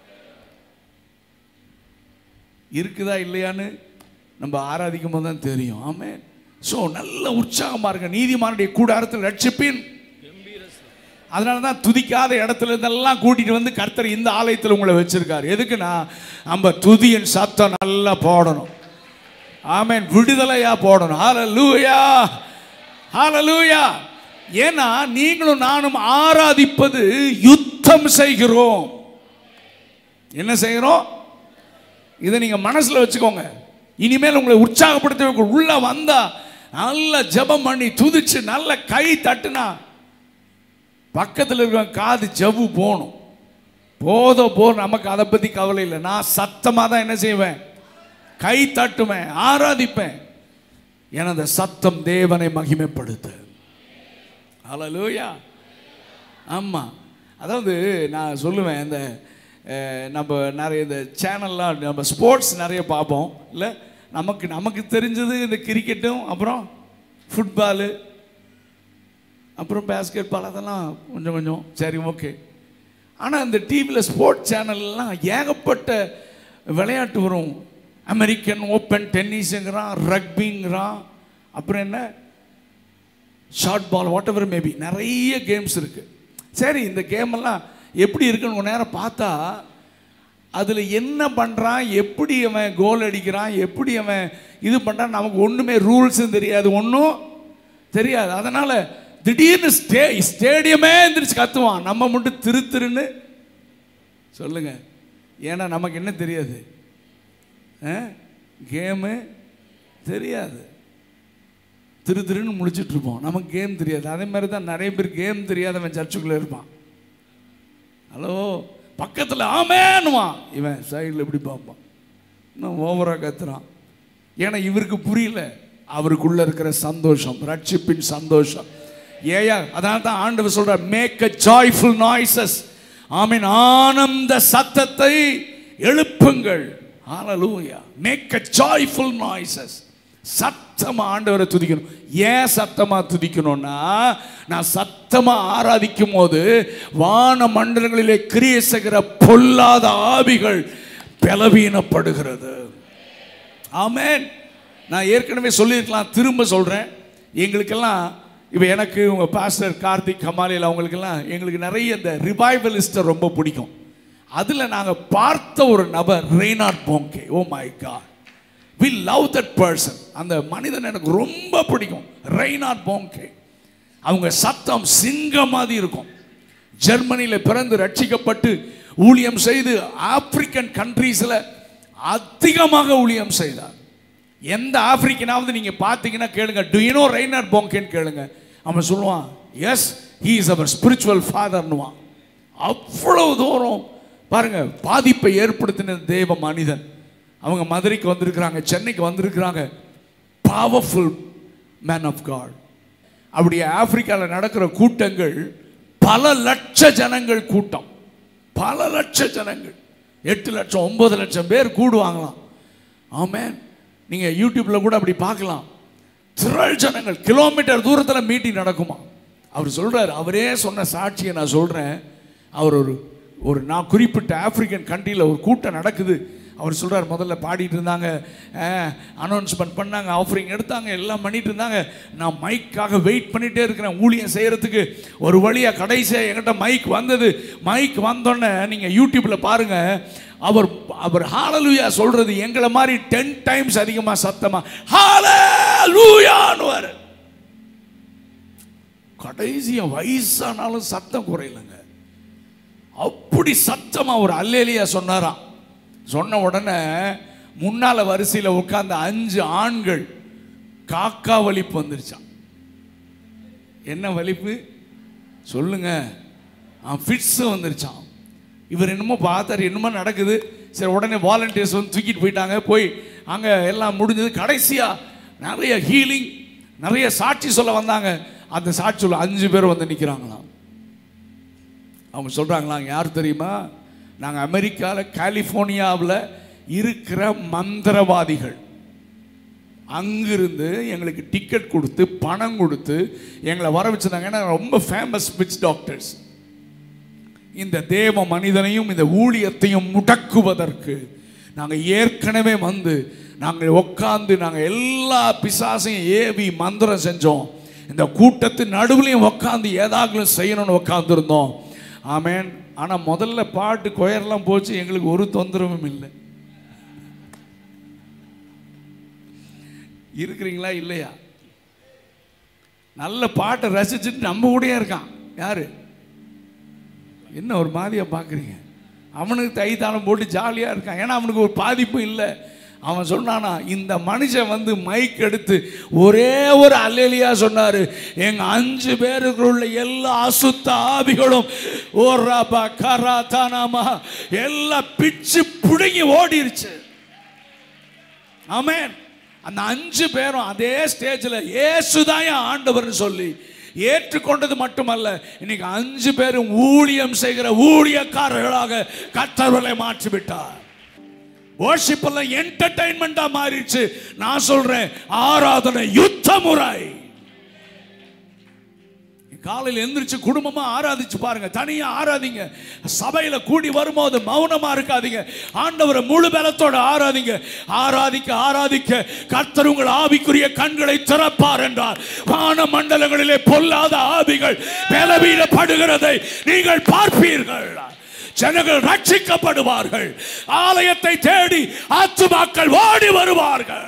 இருக்குதா இல்லையான்னு நம்ம ஆராதிக்கும் போது தான் தெரியும் ஆமே ஸோ நல்ல உற்சாகமாக இருங்க நீதிமானுடைய கூடாரத்தில் ரட்சிப்பின் அதனால தான் துதிக்காத இடத்துல இருந்தெல்லாம் கூட்டிட்டு வந்து கர்த்தர் இந்த ஆலயத்தில் உங்களை வச்சிருக்காரு எதுக்குன்னா நம்ம துதியின் சத்தம் நல்லா போடணும் ஆமென் விடுதலையா போடணும் ஹalleluya ஹalleluya ஏன்னா நீங்களும் நானும் ஆராதிப்பது யுத்தம் செய்கிறோம் என்ன செய்கிறோம் இதை நீங்க மனசுல வச்சுக்கோங்க இனிமேல் உங்களை உற்சாகப்படுத்த உள்ள வந்தா நல்ல ஜெபம் பண்ணி துதிச்சு நல்ல கை தட்டுனா பக்கத்தில் இருக்கிற காது ஜவ்வு போகணும் போதோ போ நமக்கு அதை பற்றி கவலை இல்லை நான் சத்தமாக தான் என்ன செய்வேன் கை தட்டுவேன் ஆராதிப்பேன் என அந்த சத்தம் தேவனை மகிமைப்படுத்து ஹalleluya ஆமாம் அதாவது நான் சொல்லுவேன் இந்த அஹ், நம்ம நிறைய இந்த சேனல்லாம் நம்ம ஸ்போர்ட்ஸ் நிறைய பார்ப்போம் இல்லை நமக்கு நமக்கு தெரிஞ்சது இந்த கிரிக்கெட்டும் அப்புறம் ஃபுட்பாலு அப்புறம் பேஸ்கெட் பால் அதெல்லாம் கொஞ்சம் கொஞ்சம் சரி ஓகே ஆனால் இந்த டிவியில் ஸ்போர்ட்ஸ் சேனல்லாம் ஏகப்பட்ட விளையாட்டு வரும் அமெரிக்கன் ஓப்பன் டென்னிஸுங்கிறான் ரக்பிங்கிறான் அப்புறம் என்ன short ball whatever maybe நிறைய கேம்ஸ் இருக்கு சரி இந்த கேம் எல்லாம் எப்படி இருக்குன்னு கொஞ்ச நேரம் பார்த்தா அதில் என்ன பண்ணுறான் எப்படி அவன் கோல் அடிக்கிறான் எப்படி அவன் இது பண்ணுறான் நமக்கு ஒன்றுமே ரூல்ஸும் தெரியாது ஒன்றும் தெரியாது அதனால் திடீர்னு ஸ்டே ஸ்டேடியமே எந்திரிச்சு கத்துவான் நம்ம மட்டும் திரு திருன்னு சொல்லுங்க ஏன்னா நமக்கு என்ன தெரியாது கேமு தெரியாது திரு திருன்னு முடிச்சிட்டு இருப்போம் நமக்கு கேம் தெரியாது அதே மாதிரி தான் நிறைய பேர் கேம் தெரியாதவன் சர்ச்சுக்குள்ளே இருப்பான் ஹலோ பக்கத்தில் ஆமேன்னுவான் இவன் சைடில் எப்படி பார்ப்பான் இன்னும் ஓவராக கத்துறான் ஏன்னா இவருக்கு புரியல அவருக்குள்ள இருக்கிற சந்தோஷம் ரட்சிப்பின் சந்தோஷம் ஏயா அதனால தான் ஆண்டவர் சொல்றார் மேக் அ ஜாய்ஃபுல் நாய்ஸஸ் ஆமீன் ஆனந்த சத்தத்தை எழுப்புங்கள் ஹalleluya மேக் அ ஜாய்ஃபுல் நாய்ஸஸ் சத்தமா ஆண்டவரை துதிக்கணும் ஏன் சத்தமா துதிக்கணும்னா நான் சத்தமா ஆராதிக்கும் போது வான மண்டலங்களிலே கிரியை செய்கிற பொல்லாத ஆவிகள் பலவீனப்படுகிறது ஆமென் நான் ஏற்கனவே சொல்லியிருக்கலாம் திரும்ப சொல்கிறேன் எங்களுக்கெல்லாம் இப்போ எனக்கு உங்கள் பாஸ்டர் கார்த்திக் கமாலியில் அவங்களுக்கெல்லாம் எங்களுக்கு நிறைய இந்த ரிவைவலிஸ்ட்டை ரொம்ப பிடிக்கும் அதில் நாங்கள் பார்த்த ஒரு நபர் Reinhard Bonnke oh my God we love that person அந்த மனிதன் எனக்கு ரொம்ப பிடிக்கும் ரெய்னார்ட் போங்கே அவங்க சத்தம் சிங்கம் மாதிரி இருக்கும் ஜெர்மனியில் பிறந்து ரட்சிக்கப்பட்டு ஊழியம் செய்து ஆப்பிரிக்கன் கண்ட்ரீஸில் அதிகமாக ஊழியம் செய்தார் எந்த ஆப்பிரிக்கனாவது நீங்க பார்த்தீங்கன்னா கேளுங்க டு யூ நோ ரெய்னார்ட் போங்கேன்னு கேளுங்க அவன் சொல்லுவான் yes he is our spiritual ஃபாதர்னுவான் அவ்வளவு தூரம் பாருங்க பாதிப்பை ஏற்படுத்தின தேவ மனிதன் அவங்க மதுரைக்கு வந்திருக்கிறாங்க சென்னைக்கு வந்திருக்கிறாங்க பவர்ஃபுல் மேன் ஆஃப் காட் அப்படி ஆப்பிரிக்காவில் நடக்கிற கூட்டங்கள் பல லட்ச ஜனங்கள் கூட்டம் பல லட்ச ஜனங்கள் எட்டு லட்சம் ஒன்பது லட்சம் பேர் கூடுவாங்களாம் ஆமென் நீங்கள் யூடியூப்பில் கூட அப்படி பார்க்கலாம் திரள் ஜனங்கள் கிலோமீட்டர் தூரத்தில் மீட்டிங் நடக்குமா அவர் சொல்றாரு அவரே சொன்ன சாட்சியை நான் சொல்கிறேன் அவர் ஒரு ஒரு நான் குறிப்பிட்ட ஆப்பிரிக்கன் கண்ட்ரியில் ஒரு கூட்டம் நடக்குது அவர் சொல்றார் முதல்ல பாடிட்டு இருந்தாங்க அனௌன்ஸ்மெண்ட் பண்ணாங்க ஆஃபரிங் எடுத்தாங்க எல்லாம் பண்ணிட்டு இருந்தாங்க நான் மைக்காக வெயிட் பண்ணிட்டே இருக்கிறேன் ஊழியம் செய்யறதுக்கு ஒரு வழியாக கடைசியாக என்கிட்ட மைக் வந்தது மைக் வந்தோடனே நீங்கள் யூடியூப்பில் பாருங்க அவர் அவர் ஹாலலூயா சொல்றது எங்களை மாதிரி டென் டைம்ஸ் அதிகமாக சத்தமா ஹாலலூயான்னு கடைசியா வயசானாலும் சத்தம் குறையலங்க அப்படி சத்தமா ஒரு அல்லேலியா சொன்னாராம் சொன்ன உடனே முன்னால வரிசையில் உட்கார்ந்த அஞ்சு ஆண்கள் காக்கா வலிப்பு வந்துருச்சான் என்ன வலிப்பு சொல்லுங்க ஃபிட்ஸ் வந்துருச்சான் இவர் என்னமோ பார்த்தாரு என்னமோ நடக்குது சரி உடனே வாலண்டியர்ஸ் வந்து தூக்கிட்டு போயிட்டாங்க போய் அங்கே எல்லாம் முடிஞ்சது கடைசியாக நிறைய ஹீலிங் நிறைய சாட்சி சொல்ல வந்தாங்க அந்த சாட்சி சொல்ல அஞ்சு பேர் வந்து நிற்கிறாங்களாம் அவங்க சொல்கிறாங்களாம் யார் தெரியுமா நாங்கள் அமெரிக்காவில் கலிஃபோர்னியாவில் இருக்கிற மந்திரவாதிகள் அங்கிருந்து எங்களுக்கு டிக்கெட் கொடுத்து பணம் கொடுத்து எங்களை வர வச்சிருந்தாங்க ஏன்னா ரொம்ப ஃபேமஸ் விச் டாக்டர்ஸ் இந்த தேவ மனிதனையும் இந்த ஊழியத்தையும் முடக்குவதற்கு நாங்கள் ஏற்கனவே வந்து நாங்கள் உட்காந்து நாங்கள் எல்லா பிசாசையும் ஏவி மந்திரம் செஞ்சோம் இந்த கூட்டத்தின் நடுவுலையும் உட்காந்து ஏதாகலும் செய்யணும்னு உட்காந்துருந்தோம் ஆமேன் ஆனால் முதல்ல பாட்டு கொயர்லாம் போச்சு எங்களுக்கு ஒரு தொந்தரவும் இல்லை இருக்கிறீங்களா இல்லையா நல்ல பாட்டை ரசிச்சுட்டு நம்ம கூடயே இருக்கான் யாரு என்ன ஒரு மாதிரியா பார்க்குறீங்க அவனுக்கு தை தாளம் போட்டு ஜாலியாக இருக்கான் ஏன்னா அவனுக்கு ஒரு பாதிப்பும் இல்லை அவன் சொன்னானா இந்த மனுஷன் வந்து மைக் எடுத்து ஒரே ஒரு அல்லேலியா சொன்னாரு எங்க அஞ்சு பேருக்குள்ள எல்லா அசுத்த ஆவிகளும் ஓராபா கரா தானாமா எல்லாம் பிச்சு பிடுங்கி ஓடிருச்சு ஆமென் அந்த அஞ்சு பேரும் அதே ஸ்டேஜில் ஏசுதான் என் ஆண்டவர்னு சொல்லி ஏற்றுக்கொண்டது மட்டுமல்ல இன்னைக்கு அஞ்சு பேரும் ஊழியம் செய்கிற ஊழியக்காரர்களாக கத்தர்களை மாற்றி விட்டார் worship எல்லாம் என்டர்டைன்மெண்டா மாறிடுச்சு நான் சொல்றேன் ஆராதனை யுத்த முறை காலையில் எந்திரிச்சு குடும்பமா ஆராதிச்சு பாருங்க தனியா ஆராதிங்க சபையில கூடி வரும்போது மௌனமா இருக்காதீங்க ஆண்டவரை முழு பலத்தோட ஆராதிங்க ஆராதிக்க ஆராதிக்க கர்த்தர் உங்கள் ஆவிக்குரிய கண்களை திறப்பார் என்றார் வான மண்டலங்களிலே பொல்லாத ஆவிகள் பலவீனப்படுகிறதை நீங்கள் பார்ப்பீர்கள் ஜனங்கள் ரட்சிக்கப்படுவார்கள் ஆலயத்தை தேடி ஆத்துமாக்கள் ஓடி வருவார்கள்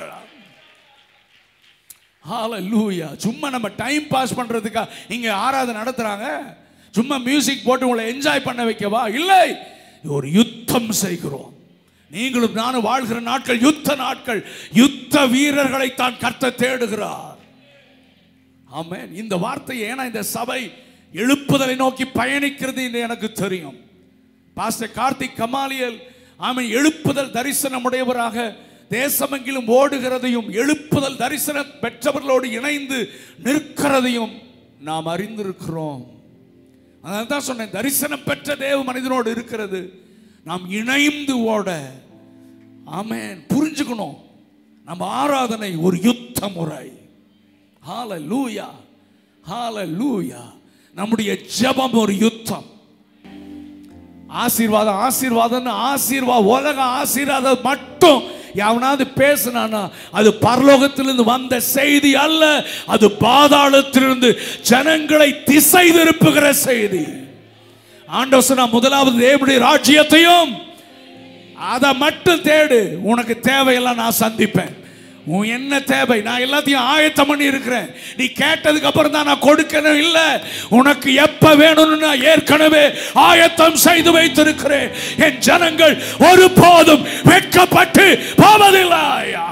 ஹalleluya சும்மா நம்ம டைம் பாஸ் பண்றதுக்கா இங்க ஆராதனை நடத்துறாங்க சும்மா மியூசிக் போட்டு உங்களை என்ஜாய் பண்ண வைக்கவா இல்லை ஒரு யுத்தம் செய்கிறோம் நீங்களும் நானும் வாழ்கிற நாட்கள் யுத்த நாட்கள் யுத்த வீரர்களை தான் கர்த்த தேடுகிறார் ஆமென் இந்த வார்த்தை ஏன்னா இந்த சபை எழுப்புதலை நோக்கி பயணிக்கிறது என்று எனக்கு தெரியும் பாஸ்டர் கார்த்திக் கமாலியல் ஆமென் எழுப்புதல் தரிசனமுடையவராக தேசமெங்கிலும் ஓடுகிறதையும் எழுப்புதல் தரிசனம் பெற்றவர்களோடு இணைந்து நிற்கிறதையும் நாம் அறிந்திருக்கிறோம் அதனால தான் சொன்னேன் தரிசனம் பெற்ற தேவ மனிதனோடு இருக்கிறது நாம் இணைந்து ஓட ஆமென் புரிஞ்சுக்கணும் நம்ம ஆராதனை ஒரு யுத்த முறை ஹalleluya ஹalleluya நம்முடைய ஜெபம் ஒரு யுத்தம் ஆசீர்வாதம் ஆசீர்வாதம் ஆசீர்வா உலக ஆசீர்வாதம் மட்டும் எவனாவது பேசினானா அது பரலோகத்திலிருந்து வந்த செய்தி அல்ல அது பாதாளத்திலிருந்து ஜனங்களை திசை திருப்புகிற செய்தி ஆண்டவர் சொன்னா முதலாவது தேவனுடைய ராஜ்யத்தையும் அதை மட்டும் தேடு உனக்கு தேவையெல்லாம் நான் சந்திப்பேன் உன் என்ன தேவை நான் எல்லாத்தையும் ஆயத்தம் பண்ணி இருக்கிறேன் நீ கேட்டதுக்கு அப்புறம் தான் நான் கொடுக்கணும் இல்லை உனக்கு எப்ப வேணும்னு நான் ஏற்கனவே ஆயத்தம் செய்து வைத்திருக்கிறேன் என் ஜனங்கள் ஒருபோதும் வெட்கப்பட்டு போவதில்லையா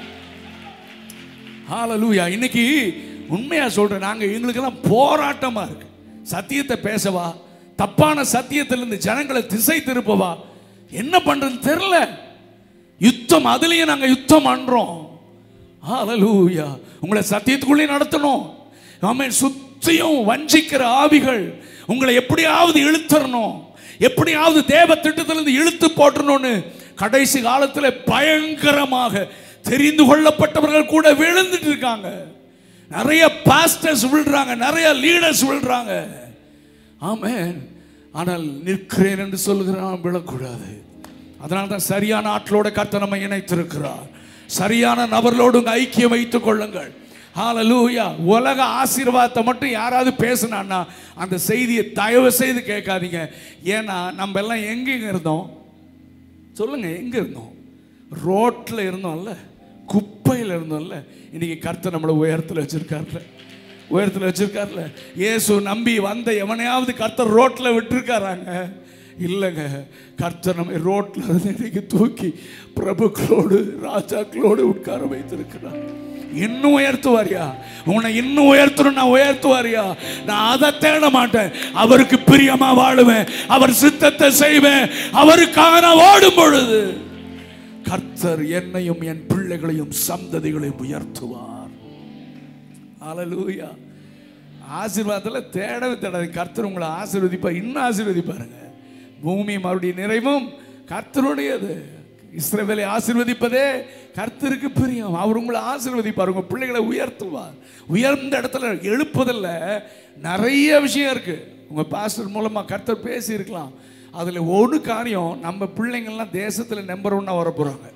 ஹalleluya இன்னைக்கு உண்மையா சொல்றேன் நாங்க எங்களுக்கெல்லாம் போராட்டமா இருக்கு சத்தியத்தை பேசவா தப்பான சத்தியத்திலிருந்து ஜனங்களை திசை திருப்பவா என்ன பண்றதுன்னு தெரியல யுத்தம் அதுலயும் நாங்க யுத்தம் பண்றோம் ஹalleluya உங்களை சத்தியத்துக்குள்ளே நடத்தணும் ஆமென் சுத்தியும் வஞ்சிக்கிற ஆவிகள் உங்களை எப்படியாவது இழுத்தரணும் எப்படியாவது தேவ திட்டத்திலிருந்து இழுத்து போட்டணும்னு கடைசி காலத்தில் பயங்கரமாக தெரிந்து கொள்ளப்பட்டவர்கள் கூட விழுந்துட்டு இருக்காங்க நிறைய பாஸ்டர்ஸ் விழுறாங்க நிறைய லீடர்ஸ் விழுறாங்க ஆமென் ஆனால் நிற்கிறேன் என்று சொல்லுகிறான் விழக்கூடாது அதனால தான் சரியான ஆட்களோட கர்த்தர் நம்மை இணைத்திருக்கிறார் சரியான நபர்களோடு உங்க ஐக்கியம் வைத்துக் கொள்ளுங்கள் ஹalleluya உலக ஆசீர்வாதத்தை மட்டும் யாராவது பேசினான்னா அந்த செய்தியை தயவு செய்து கேட்காதீங்க ஏன்னா நம்ம எல்லாம் எங்கெங்க இருந்தோம் சொல்லுங்க எங்க இருந்தோம் ரோட்ல இருந்தோம்ல குப்பையில் இருந்தோம்ல இன்னைக்கு கர்த்தர் நம்மளை உயரத்தில் வச்சிருக்காருல உயரத்தில் வச்சிருக்காருல இயேசு நம்பி வந்த எவனையாவது கர்த்தர் ரோட்ல விட்டுருக்காராங்க இல்லைங்க கர்த்தர் நம்ம ரோட்ல இருந்து இன்னைக்கு தூக்கி பிரபுக்களோடு ராஜாக்களோடு உட்கார வைத்திருக்கிறார் இன்னும் உயர்த்துவாரியா உன்னை இன்னும் உயர்த்தணும் நான் உயர்த்துவாரியா நான் அதை தேட மாட்டேன் அவருக்கு பிரியமா வாழுவேன் அவர் சித்தத்தை செய்வேன் அவருக்காக நான் ஓடும் பொழுது கர்த்தர் என்னையும் என் பிள்ளைகளையும் சந்ததிகளையும் உயர்த்துவார் ஹalleluya ஆசீர்வாதத்தில் தேடவே தேடாது கர்த்தர் உங்களை ஆசீர்வதிப்பார் இன்னும் ஆசீர்வதிப்பாருங்க பூமி மறுபடியும் நிறைவும் கர்த்தருடையது இஸ்ரவேலை ஆசீர்வதிப்பதே கர்த்தருக்கு பிரியம் அவர் உங்களை ஆசீர்வதிப்பார் உங்கள் பிள்ளைகளை உயர்த்துவார் உயர்ந்த இடத்துல எழுப்பதில் நிறைய விஷயம் இருக்கு உங்கள் பாஸ்டர் மூலமாக கர்த்தர் பேசி இருக்கலாம் அதில் ஒரு காரியம் நம்ம பிள்ளைங்கள்லாம் தேசத்தில் நம்பர் ஒன்னாக வர போகிறாங்க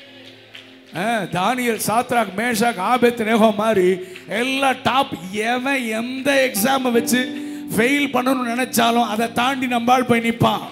தானியல் சாத்ராக் மேஷாக் ஆபேத் நேகோ மாதிரி எல்லாம் டாப் எவன் எந்த எக்ஸாமை வச்சு ஃபெயில் பண்ணணும்னு நினைச்சாலும் அதை தாண்டி நம்பால் போய் நிற்பான்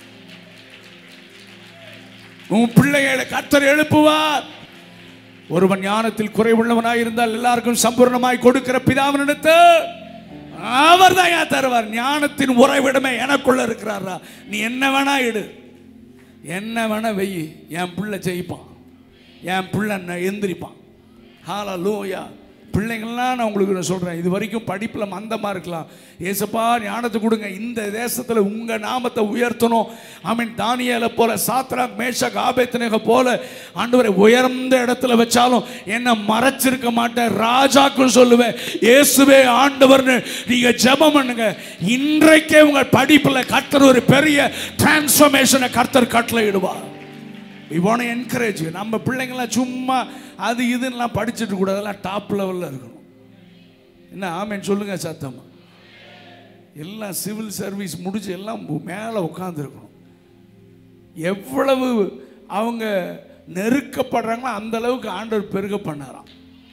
உன் பிள்ளைகளை கர்த்தர் எழுப்புவார் ஒருவன் ஞானத்தில் குறைவுள்ளவனாய் இருந்தால் எல்லாருக்கும் சம்பூர்ணமாய் கொடுக்கிற பிதாவினிடத்து அவர் தான் ஏன் தருவார் ஞானத்தின் உறைவிடமே எனக்குள்ள இருக்கிறாரா நீ என்ன வேணா இடு என்ன வேணா வெயி என் பிள்ளை ஜெயிப்பான் என் பிள்ளை ந- எந்திரிப்பான் ஹாலா லூயா பிள்ளைங்கள்லாம் நான் உங்களுக்கு நான் சொல்கிறேன் இது வரைக்கும் படிப்பில் மந்தமாக இருக்கலாம் ஏசப்பா ஞானத்தை கொடுங்க இந்த தேசத்தில் உங்கள் நாமத்தை உயர்த்தணும் ஆமீன் தானியலை போல சாத்ராக் மேஷக் ஆபேத்தனக போல ஆண்டவரை உயர்ந்த இடத்துல வச்சாலும் என்ன மறைச்சிருக்க மாட்டேன் ராஜாக்கள் சொல்லுவேன் இயேசுவே ஆண்டவர்னு நீங்கள் ஜெபம் பண்ணுங்க இன்றைக்கே உங்கள் படிப்பில் கர்த்தர் ஒரு பெரிய டிரான்ஸ்ஃபர்மேஷனை கர்த்தர் கட்டளையிடுவார் we want to encourage you நம்ம பிள்ளைங்களாம் சும்மா அது இதுன்னெலாம் படிச்சுட்டு கூட அதெல்லாம் டாப் லெவலில் இருக்கணும் என்ன ஆமேன் சொல்லுங்க சத்தமா எல்லாம் சிவில் சர்வீஸ் முடிச்சு எல்லாம் மேலே உட்காந்துருக்கணும் எவ்வளவு அவங்க நெருக்கப்படுறாங்களோ அந்த அளவுக்கு ஆண்டவர் பெருக பண்ணாராம்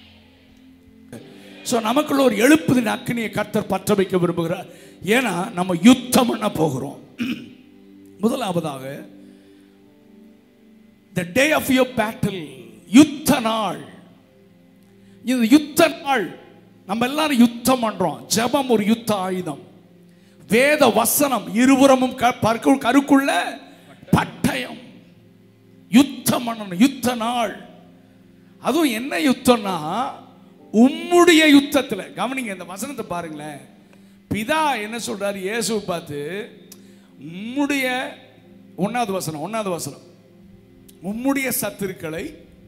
ஸோ நமக்குள்ள ஒரு எழுப்புதின் அக்னியை கர்த்தர் பற்ற வைக்க விரும்புகிறார் ஏன்னா நம்ம யுத்தம் பண்ண போகிறோம் முதலாவதாக the day of your battle யுத்த நாள் இந்த யுத்த நாள் நம்ம எல்லாரும் யுத்தம் பண்றோம் ஜெபம் ஒரு யுத்த ஆயுதம் வேத வசனம் இருபுறமும் க- பற்கு- கருக்குள்ள பட்டயம் யுத்தம் பண்ணணும் யுத்த நாள் அதுவும் என்ன யுத்தம்னா உம்முடைய யுத்தத்துல கவனிங்க இந்த வசனத்தை பாருங்களேன் பிதா என்ன சொல்றாரு இயேசுவை பார்த்து உம்முடைய ஒன்னாவது வசனம் ஒன்னாவது வசனம் உம்முடைய சத்துருக்களை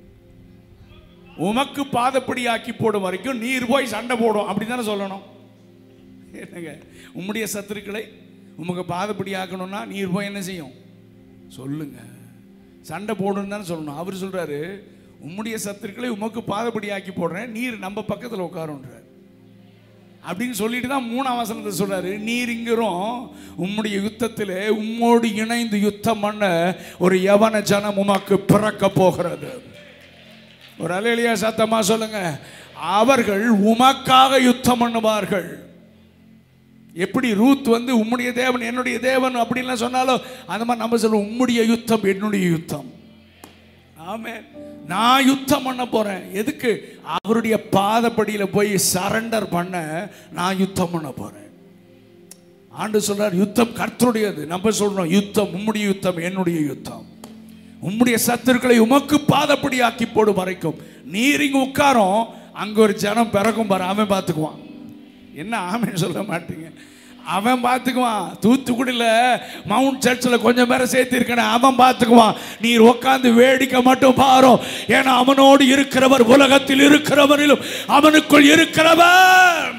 உமக்கு பாதப்படி ஆக்கி போடும் வரைக்கும் நீர் போய் சண்டை போடும் அப்படி தானே சொல்லணும் என்னங்க உம்முடைய சத்துருக்களை உமக்கு பாதப்படி ஆக்கணும்னா நீர் போய் என்ன செய்யும் சொல்லுங்க சண்டை போடுன்னு தானே சொல்லணும் அவர் சொல்றாரு உம்முடைய சத்துருக்களை உமக்கு பாதபடி ஆக்கி போடுறேன் நீர் நம்ம பக்கத்தில் உட்காருன்றார் அப்படின்னு சொல்லிட்டு தான் மூணாம் வசனத்தை சொல்றாரு நீர் இங்கரும் உம்முடைய யுத்தத்திலே உம்மோடு இணைந்து யுத்தம் பண்ண ஒரு யவன ஜனம் உமக்கு பிறக்க போகிறது ஒரு அலையிலியா சத்தமா சொல்லுங்க அவர்கள் உமக்காக யுத்தம் பண்ணுவார்கள் எப்படி ரூத் வந்து உம்முடைய தேவன் என்னுடைய தேவன் அப்படின்லாம் சொன்னாலும் அந்த மாதிரி நம்ம சொல்லுவோம் உம்முடைய யுத்தம் என்னுடைய யுத்தம் ஆமே நான் யுத்தம் பண்ண போறேன் எதுக்கு அவருடைய பாதப்படியில போய் சரண்டர் பண்ண நான் யுத்தம் பண்ண போறேன் ஆண்டு சொல்றார் யுத்தம் கர்த்தருடையது நம்ம சொல்றோம் யுத்தம் உம்முடைய யுத்தம் என்னுடைய யுத்தம் உம்முடைய சத்துருக்களை உமக்கு பாதப்படி ஆக்கி போடும் வரைக்கும் நீர் இங்க உட்காரும் அங்க ஒரு ஜனம் பிறக்கும் பாரு அவன் பார்த்துக்குவான் என்ன ஆமென்னு சொல்ல மாட்டீங்க அவன் பார்த்துக்குவான் தூத்துக்குடியில் மவுண்ட் சர்ச்சில் கொஞ்சம் பேரை சேர்த்திருக்கேன் அவன் பார்த்துக்குவான் நீர் உட்காந்து வேடிக்கை மட்டும் பாரும் ஏன்னா அவனோடு இருக்கிறவர் உலகத்தில் இருக்கிறவரிலும் அவனுக்குள் இருக்கிறவர்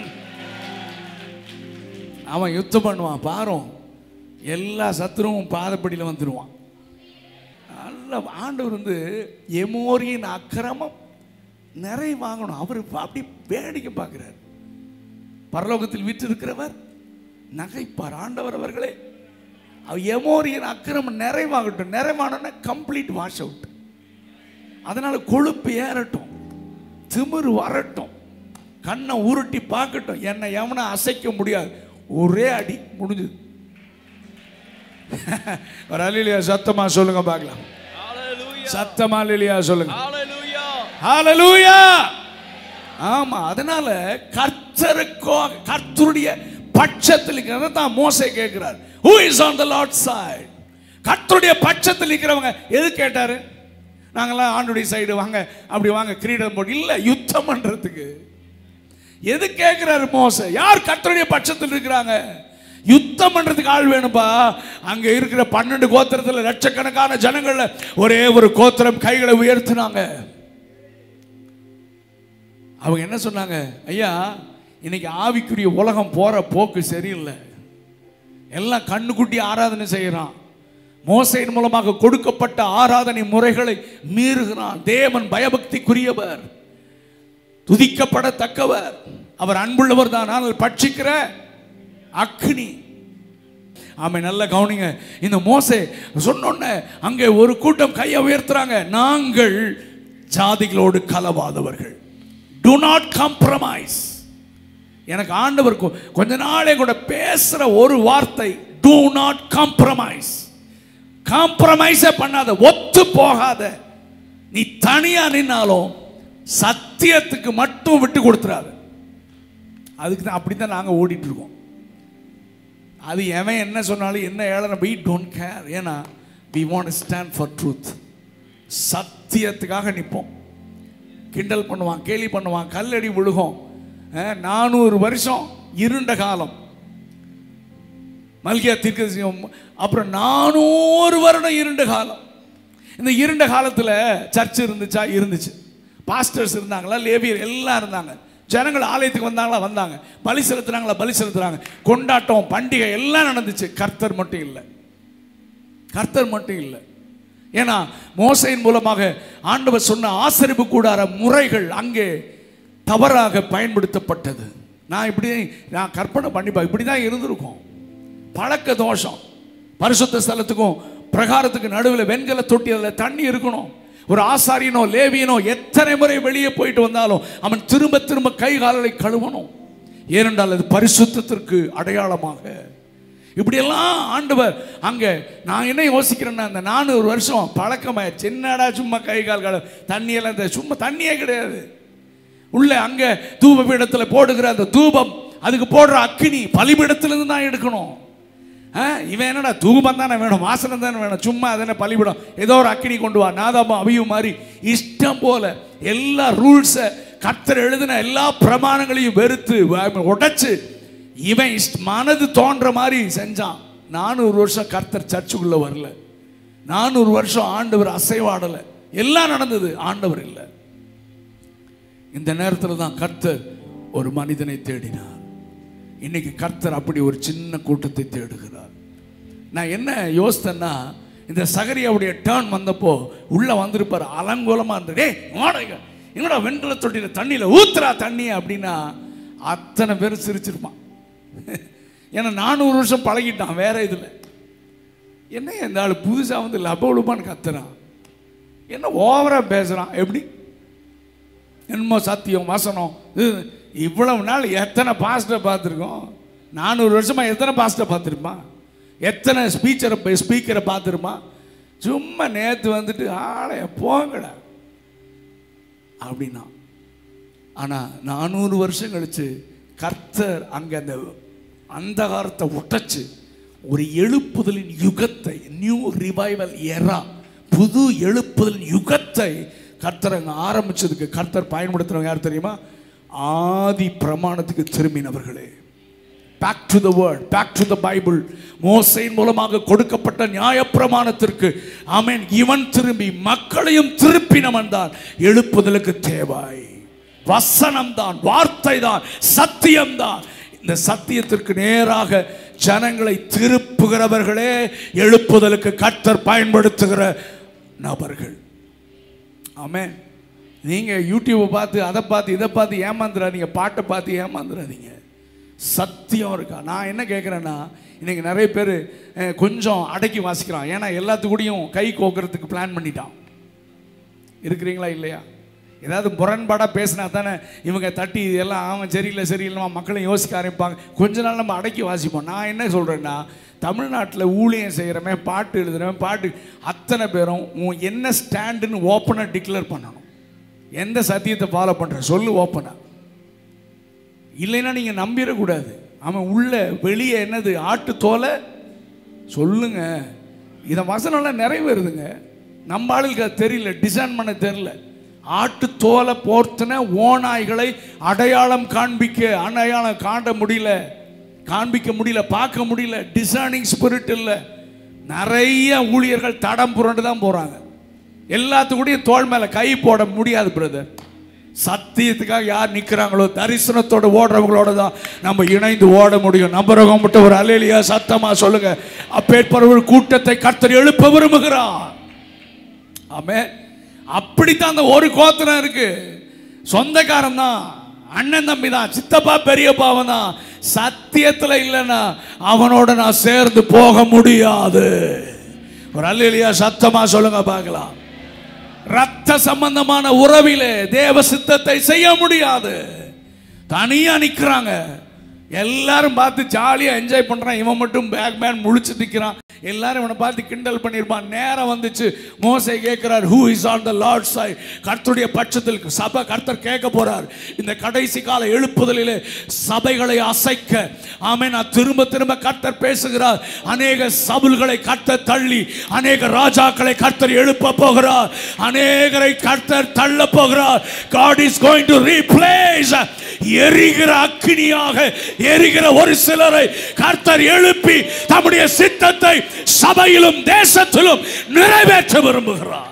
அவன் யுத்தம் பண்ணுவான் பாரும் எல்லா சத்துருவும் பாதப்படியில் வந்துடுவான் நல்ல ஆண்டவர் வந்து எமோரியின் அக்கிரமம் நிறைவாகணும் அவர் அப்படி வேடிக்கை பார்க்கிறார் பரலோகத்தில் விற்றிருக்கிறவர் நகைப்பார் ஆண்டவர் அவர்களே அவர் எமோரியின் அக்கிரமம் நிறைவாகட்டும் நிறைவானோன்னா கம்ப்ளீட் வாஷ் அவுட் அதனால கொழுப்பு ஏறட்டும் திமிரு வரட்டும் கண்ணை உருட்டி பார்க்கட்டும் என்னை எவனை அசைக்க முடியாது ஒரே அடி முடிஞ்சது ஒரு அலிலியா சத்தமா சொல்லுங்க பார்க்கலாம் Hallelujah. சத்தமா அலிலியா சொல்லுங்க Hallelujah. ஹalleluya ஆமா அதனால கர்த்தருக்கோ கர்த்தருடைய பட்சத்தில் இருக்கிறத தான் மோசே கேட்கிறார் who is on the lord side கர்த்தருடைய பட்சத்தில் இருக்கிறவங்க எது கேட்டாரு நாங்கெல்லாம் ஆண்டுடைய சைடு வாங்க அப்படி வாங்க கிரீடம் போட்டு இல்ல யுத்தம் பண்றதுக்கு எது கேட்கிறாரு மோசே யார் கர்த்தருடைய பட்சத்தில் இருக்கிறாங்க யுத்தம் பண்றதுக்கு ஆள் வேணும்பா அங்க இருக்கிற பன்னெண்டு கோத்திரத்துல லட்சக்கணக்கான ஜனங்கள்ல ஒரே ஒரு கோத்திரம் கைகளை உயர்த்தினாங்க அவங்க என்ன சொன்னாங்க ஐயா இன்னைக்கு ஆவிக்குரிய உலகம் போற போக்கு சரியில்லை எல்லாம் கண்ணுக்குட்டி ஆராதனை செய்யறான் மோசையின் மூலமாக கொடுக்கப்பட்ட ஆராதனை முறைகளை மீறுகிறான் தேவன் பயபக்திக்குரியவர் துதிக்கப்படத்தக்கவர் அவர் அன்புள்ளவர் தான் ஆனால் பட்சிக்கிற அக்னி ஆமை நல்ல கவனிங்க இந்த மோசே சொன்னோன்ன அங்கே ஒரு கூட்டம் கையை உயர்த்துறாங்க நாங்கள் ஜாதிகளோடு கலவாதவர்கள் டு நாட் காம்ப்ரமைஸ் எனக்கு ஆண்டவர் கொ- கொஞ்ச நாளே கூட பேசுற ஒரு வார்த்தை டு நாட் காம்ப்ரமைஸ் காம்ப்ரமைஸே பண்ணாத ஒத்து போகாத நீ தனியா நின்னாலும் சத்தியத்துக்கு மட்டும் விட்டு கொடுத்துறாத அதுக்கு தான் அப்படி தான் நாங்கள் ஓடிட்டு இருக்கோம் அது எவன் என்ன சொன்னாலும் என்ன ஏழனை we don't கேர் ஏன்னா we want to stand for truth சத்தியத்துக்காக நிற்போம் கிண்டல் பண்ணுவான் கேலி பண்ணுவான் கல்லடி விழுகும் அஹ், நானூறு வருஷம் இருண்ட காலம் மல்கியா தீர்க்கதரிசியம் அப்புறம் நானூறு வருடம் இருண்ட காலம் இந்த இருண்ட காலத்தில் சர்ச் இருந்துச்சா இருந்துச்சு பாஸ்டர்ஸ் இருந்தாங்களா லேவியர் எல்லாம் இருந்தாங்க ஜனங்கள் ஆலயத்துக்கு வந்தாங்களா வந்தாங்க பலி செலுத்துனாங்களா பலி செலுத்துறாங்க கொண்டாட்டம் பண்டிகை எல்லாம் நடந்துச்சு கர்த்தர் மட்டும் இல்லை கர்த்தர் மட்டும் இல்லை ஏன்னா மோசையின் மூலமாக ஆண்டவர் சொன்ன ஆசரிப்பு கூடார முறைகள் அங்கே தவறாக பயன்படுத்தப்பட்டது நான் இப்படி நான் கற்பனை பண்ணிப்பா இப்படி தான் இருந்திருக்கும் பழக்க தோஷம் பரிசுத்த ஸ்தலத்துக்கும் பிரகாரத்துக்கு நடுவில் வெண்கல தொட்டி அதில் தண்ணி இருக்கணும் ஒரு ஆசாரியனோ லேவியனோ எத்தனை முறை வெளியே போயிட்டு வந்தாலும் அவன் திரும்ப திரும்ப கை கால்களை கழுவணும் ஏனென்றால் அது பரிசுத்தத்திற்கு அடையாளமாக இப்படியெல்லாம் ஆண்டவர் அங்கே நான் என்ன யோசிக்கிறேன்னா இந்த நானூறு வருஷம் பழக்கமாயிருச்சு என்னடா சும்மா கை கால் கழுவ தண்ணியெல்லாம் இந்த சும்மா தண்ணியே கிடையாது உள்ள அங்கே தூப பீடத்தில் போடுகிற அந்த தூபம் அதுக்கு போடுற அக்கினி பலிபீடத்திலிருந்து தான் எடுக்கணும் ஆ, இவன் என்னடா தூபம் தானே வேணும் வாசனை தானே வேணும் சும்மா அதென்ன பலிபீடம் ஏதோ ஒரு அக்கினி கொண்டு வா நாதாபம் அவியும் மாதிரி இஷ்டம் போல எல்லா ரூல்ஸை கர்த்தர் எழுதின எல்லா பிரமாணங்களையும் வெறுத்து வ- உடைச்சு இவன் இஷ்ட மனது தோன்ற மாதிரி செஞ்சான் நானூறு வருஷம் கர்த்தர் சர்ச்சுக்குள்ள வரல நானூறு வருஷம் ஆண்டவர் அசைவாடலை எல்லாம் நடந்தது ஆண்டவர் இல்லை இந்த நேரத்தில் தான் கர்த்தர் ஒரு மனிதனை தேடினார் இன்னைக்கு கர்த்தர் அப்படி ஒரு சின்ன கூட்டத்தை தேடுகிறார் நான் என்ன யோசித்தேன்னா இந்த சகரியாவுடைய டேர்ன் வந்தப்போ உள்ள வந்திருப்பார் அலங்கோலமா இருந்தது டேய் வாடகை என்னடா வெண்கல தொட்டியில தண்ணியில ஊத்துறா தண்ணி அப்படின்னா அத்தனை பேர் சிரிச்சிருப்பான் ஏன்னா நானூறு வருஷம் பழகிட்டான் வேற இதுல என்ன இந்த ஆள் புதுசா வந்து லபலுமான்னு கத்துறான் என்ன ஓவரா பேசுறான் எப்படி என்னமோ சத்தியம் வசனம் இது இவ்வளவு நாள் எத்தனை பாஸ்டர் பார்த்துருக்கோம் நானூறு வருஷமா எத்தனை பாஸ்டர் பார்த்துருப்பான் எத்தனை ஸ்பீச்சரை ஸ்பீக்கரை பார்த்துருப்பான் சும்மா நேற்று வந்துட்டு ஆளைய போங்கடா அப்படின்னா ஆனால் நானூறு வருஷம் கழிச்சு கர்த்தர் அங்கே அந்த அந்தகாரத்தை உடைச்சு ஒரு எழுப்புதலின் யுகத்தை நியூ ரிவைவல் எரா புது எழுப்புதலின் யுகத்தை கர்த்தர் அங்கே ஆரம்பிச்சதுக்கு கர்த்தர் பயன்படுத்துறவங்க யார் தெரியுமா ஆதி பிரமாணத்துக்கு திரும்பினவர்களே back to the word back to the Bible மோசையின் மூலமாக கொடுக்கப்பட்ட நியாயப்பிரமாணத்திற்கு ஆமென் இவன் திரும்பி மக்களையும் திருப்பினவன் தான் எழுப்புதலுக்கு தேவாய் வசனம் தான் வார்த்தை தான் சத்தியம் தான் இந்த சத்தியத்திற்கு நேராக ஜனங்களை திருப்புகிறவர்களே எழுப்புதலுக்கு கர்த்தர் பயன்படுத்துகிற நபர்கள் ஆமென் நீங்க யூடியூப்பை பார்த்து அதை பார்த்து இதை பார்த்து ஏமாந்துடாதீங்க பாட்டை பார்த்து ஏமாந்துடாதீங்க சத்தியம் இருக்கா நான் என்ன கேட்குறேன்னா இன்னைக்கு நிறைய பேர் கொஞ்சம் அடக்கி வாசிக்கிறான் ஏன்னா எல்லாத்துக்கூடையும் கை கோக்குறதுக்கு பிளான் பண்ணிட்டான் இருக்கிறீங்களா இல்லையா ஏதாவது முரண்பாடாக பேசினா தானே இவங்க தட்டி எல்லாம் அவன் சரியில்லை சரியில்லைமா மக்களும் யோசிக்க ஆரம்பிப்பாங்க கொஞ்ச நாள் நம்ம அடக்கி வாசிப்போம் நான் என்ன சொல்கிறேன்னா தமிழ்நாட்டில் ஊழியம் செய்கிறவன் பாட்டு எழுதுறவன் பாட்டு அத்தனை பேரும் உன் என்ன ஸ்டாண்டுன்னு ஓப்பனாக டிக்ளேர் பண்ணணும் எந்த சத்தியத்தை ஃபாலோ பண்ணுற சொல்லு ஓப்பனாக இல்லைன்னா நீங்கள் நம்பிடக்கூடாது அவன் உள்ள வெளியே என்னது ஆட்டு தோலை சொல்லுங்க இதை வசனம்லாம் நிறைவேறுதுங்க நம்ம ஆளுக்கு அது தெரியல டிசைன் பண்ண தெரியல ஆட்டு தோலை போர்த்தின ஓநாய்களை அடையாளம் காண்பிக்க அடையாளம் காட்ட முடியல காண்பிக்க முடியல பார்க்க முடியல டிசைனிங் ஸ்பிரிட் இல்லை நிறைய ஊழியர்கள் தடம் புரண்டு தான் போறாங்க எல்லாத்துக்கூடயும் தோள் மேல கை போட முடியாது பிரதர் சத்தியத்துக்காக யார் நிக்கிறாங்களோ தரிசனத்தோட ஓடுறவங்களோட தான் நம்ம இணைந்து ஓட முடியும் நம்பரகம் மட்டும் ஒரு அலையிலியா சத்தமா சொல்லுங்க அப்பேற்பட்ட ஒரு கூட்டத்தை கர்த்தர் எழுப்ப விரும்புகிறார் ஆமே அப்படித்தான் அந்த ஒரு கோத்திரம் இருக்கு சொந்தக்காரன் தான் அண்ணன் தம்பி தான் சித்தப்பா பெரியப்பாவன் தான் சத்தியத்துல இல்லைன்னா அவனோட நான் சேர்ந்து போக முடியாது ஒரு அல்லையா சத்தமா சொல்லுங்க பார்க்கலாம் ரத்த சம்பந்தமான உறவிலே தேவ சித்தத்தை செய்ய முடியாது தனியா நிக்கிறாங்க எல்லாரும் பார்த்து ஜாலியா என்ஜாய் பண்றான் இவன் மட்டும் பேக் மேன் முழிச்சு நிக்கிறான் எல்லாரும் இவனை பார்த்து கிண்டல் பண்ணியிருப்பான் நேரம் வந்துச்சு மோசை கேட்கிறார் who is on the Lord side கர்த்தருடைய பட்சத்தில் சபை கர்த்தர் கேட்க போறார் இந்த கடைசி கால எழுப்புதலிலே சபைகளை அசைக்க ஆமே நான் திரும்ப திரும்ப கர்த்தர் பேசுகிறார் அநேக சபுல்களை கர்த்தர் தள்ளி அநேக ராஜாக்களை கர்த்தர் எழுப்ப போகிறார் அநேகரை கர்த்தர் தள்ள போகிறார் God is going to replace எரிகிற அக்கினியாக எரிகிற ஒரு சிலரை கர்த்தர் எழுப்பி தம்முடைய சித்தத்தை சபையிலும் தேசத்திலும் நிறைவேற்ற விரும்புகிறார்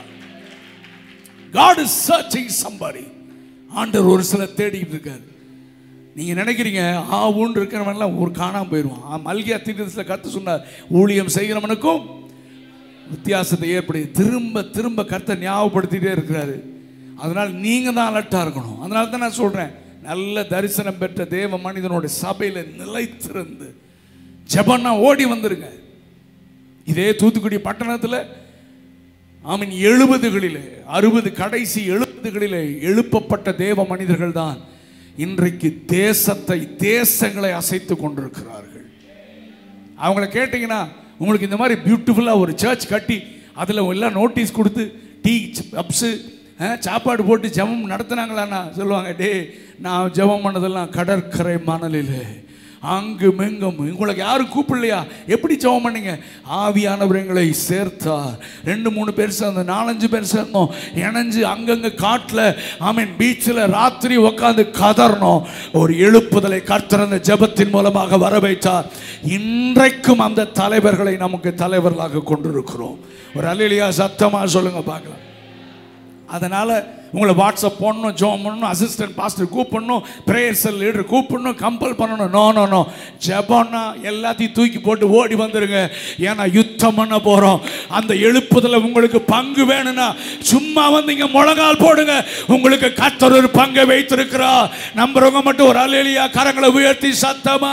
God is searching somebody ஆண்டவர் ஒரு சிலர் தேடிட்டு இருக்காரு நீங்க நினைக்கிறீங்க ஆ ஊன் இருக்கிறவன்லாம் ஒரு காணாம போயிடுவான் ஆ, மல்கியா தீர்க்கதரிசில கருத்து சொன்னார் ஊழியம் செய்கிறவனுக்கும் வித்தியாசத்தை ஏற்படுத்தி திரும்ப திரும்ப கர்த்தர் ஞாபகப்படுத்திட்டே இருக்கிறாரு அதனால நீங்க தான் அலர்ட்டா இருக்கணும் அதனால தான் நான் சொல்றேன் நல்ல தரிசனம் பெற்ற தேவ மனிதனோட சபையில நிலைத்திருந்து ஜெபம்னா ஓடி வந்துருங்க இதே தூத்துக்குடி பட்டணத்தில் ஆமீன் எழுபதுகளிலே அறுபது கடைசி எழுபதுகளிலே எழுப்பப்பட்ட தேவ மனிதர்கள் தான் இன்றைக்கு தேசத்தை தேசங்களை அசைத்து கொண்டிருக்கிறார்கள் அவங்கள கேட்டிங்கன்னா உங்களுக்கு இந்த மாதிரி பியூட்டிஃபுல்லாக ஒரு சர்ச் கட்டி அதில் எல்லாம் நோட்டீஸ் கொடுத்து டீ பப்ஸு சாப்பாடு போட்டு ஜெபம் நடத்துனாங்களாண்ணா சொல்லுவாங்க டே நான் ஜெபம் பண்ணதெல்லாம் கடற்கரை மணலில் அங்கும் எங்கும் உங்களுக்கு யாரும் கூப்பிடலையா எப்படி ஜெபம் பண்ணீங்க ஆவியானவர் எங்களை சேர்த்தார் ரெண்டு மூணு பேர் சேர்ந்தோம் நாலஞ்சு பேர் சேர்ந்தோம் இணைஞ்சு அங்கங்க காட்டில் ஆமீன் பீச்சில் ராத்திரி உட்காந்து கதறணும் ஒரு எழுப்புதலை கர்த்தர் அந்த ஜெபத்தின் மூலமாக வர வைத்தார் இன்றைக்கும் அந்த தலைவர்களை நமக்கு தலைவர்களாக கொண்டிருக்கிறோம் ஒரு அலையிலியா சத்தமா சொல்லுங்க பார்க்கலாம் அதனால உங்களை வாட்ஸ்அப் போடணும் ஜோம் பண்ணணும் அசிஸ்டன்ட் பாஸ்டர் கூப்பிடணும் ப்ரேயர் செல் லீடர் கூப்பிடணும் கம்பல் பண்ணணும் நோ நோ நோ ஜெபம்னா எல்லாத்தையும் தூக்கி போட்டு ஓடி வந்துருங்க ஏன்னா யுத்தம் பண்ண போகிறோம் அந்த எழுப்புதல உங்களுக்கு பங்கு வேணும்னா சும்மா வந்து இங்கே முழங்கால் போடுங்க உங்களுக்கு கத்தர் ஒரு பங்கை வைத்திருக்கிறா நம்புறவங்க மட்டும் ஒரு அலையிலியா கரங்களை உயர்த்தி சத்தமா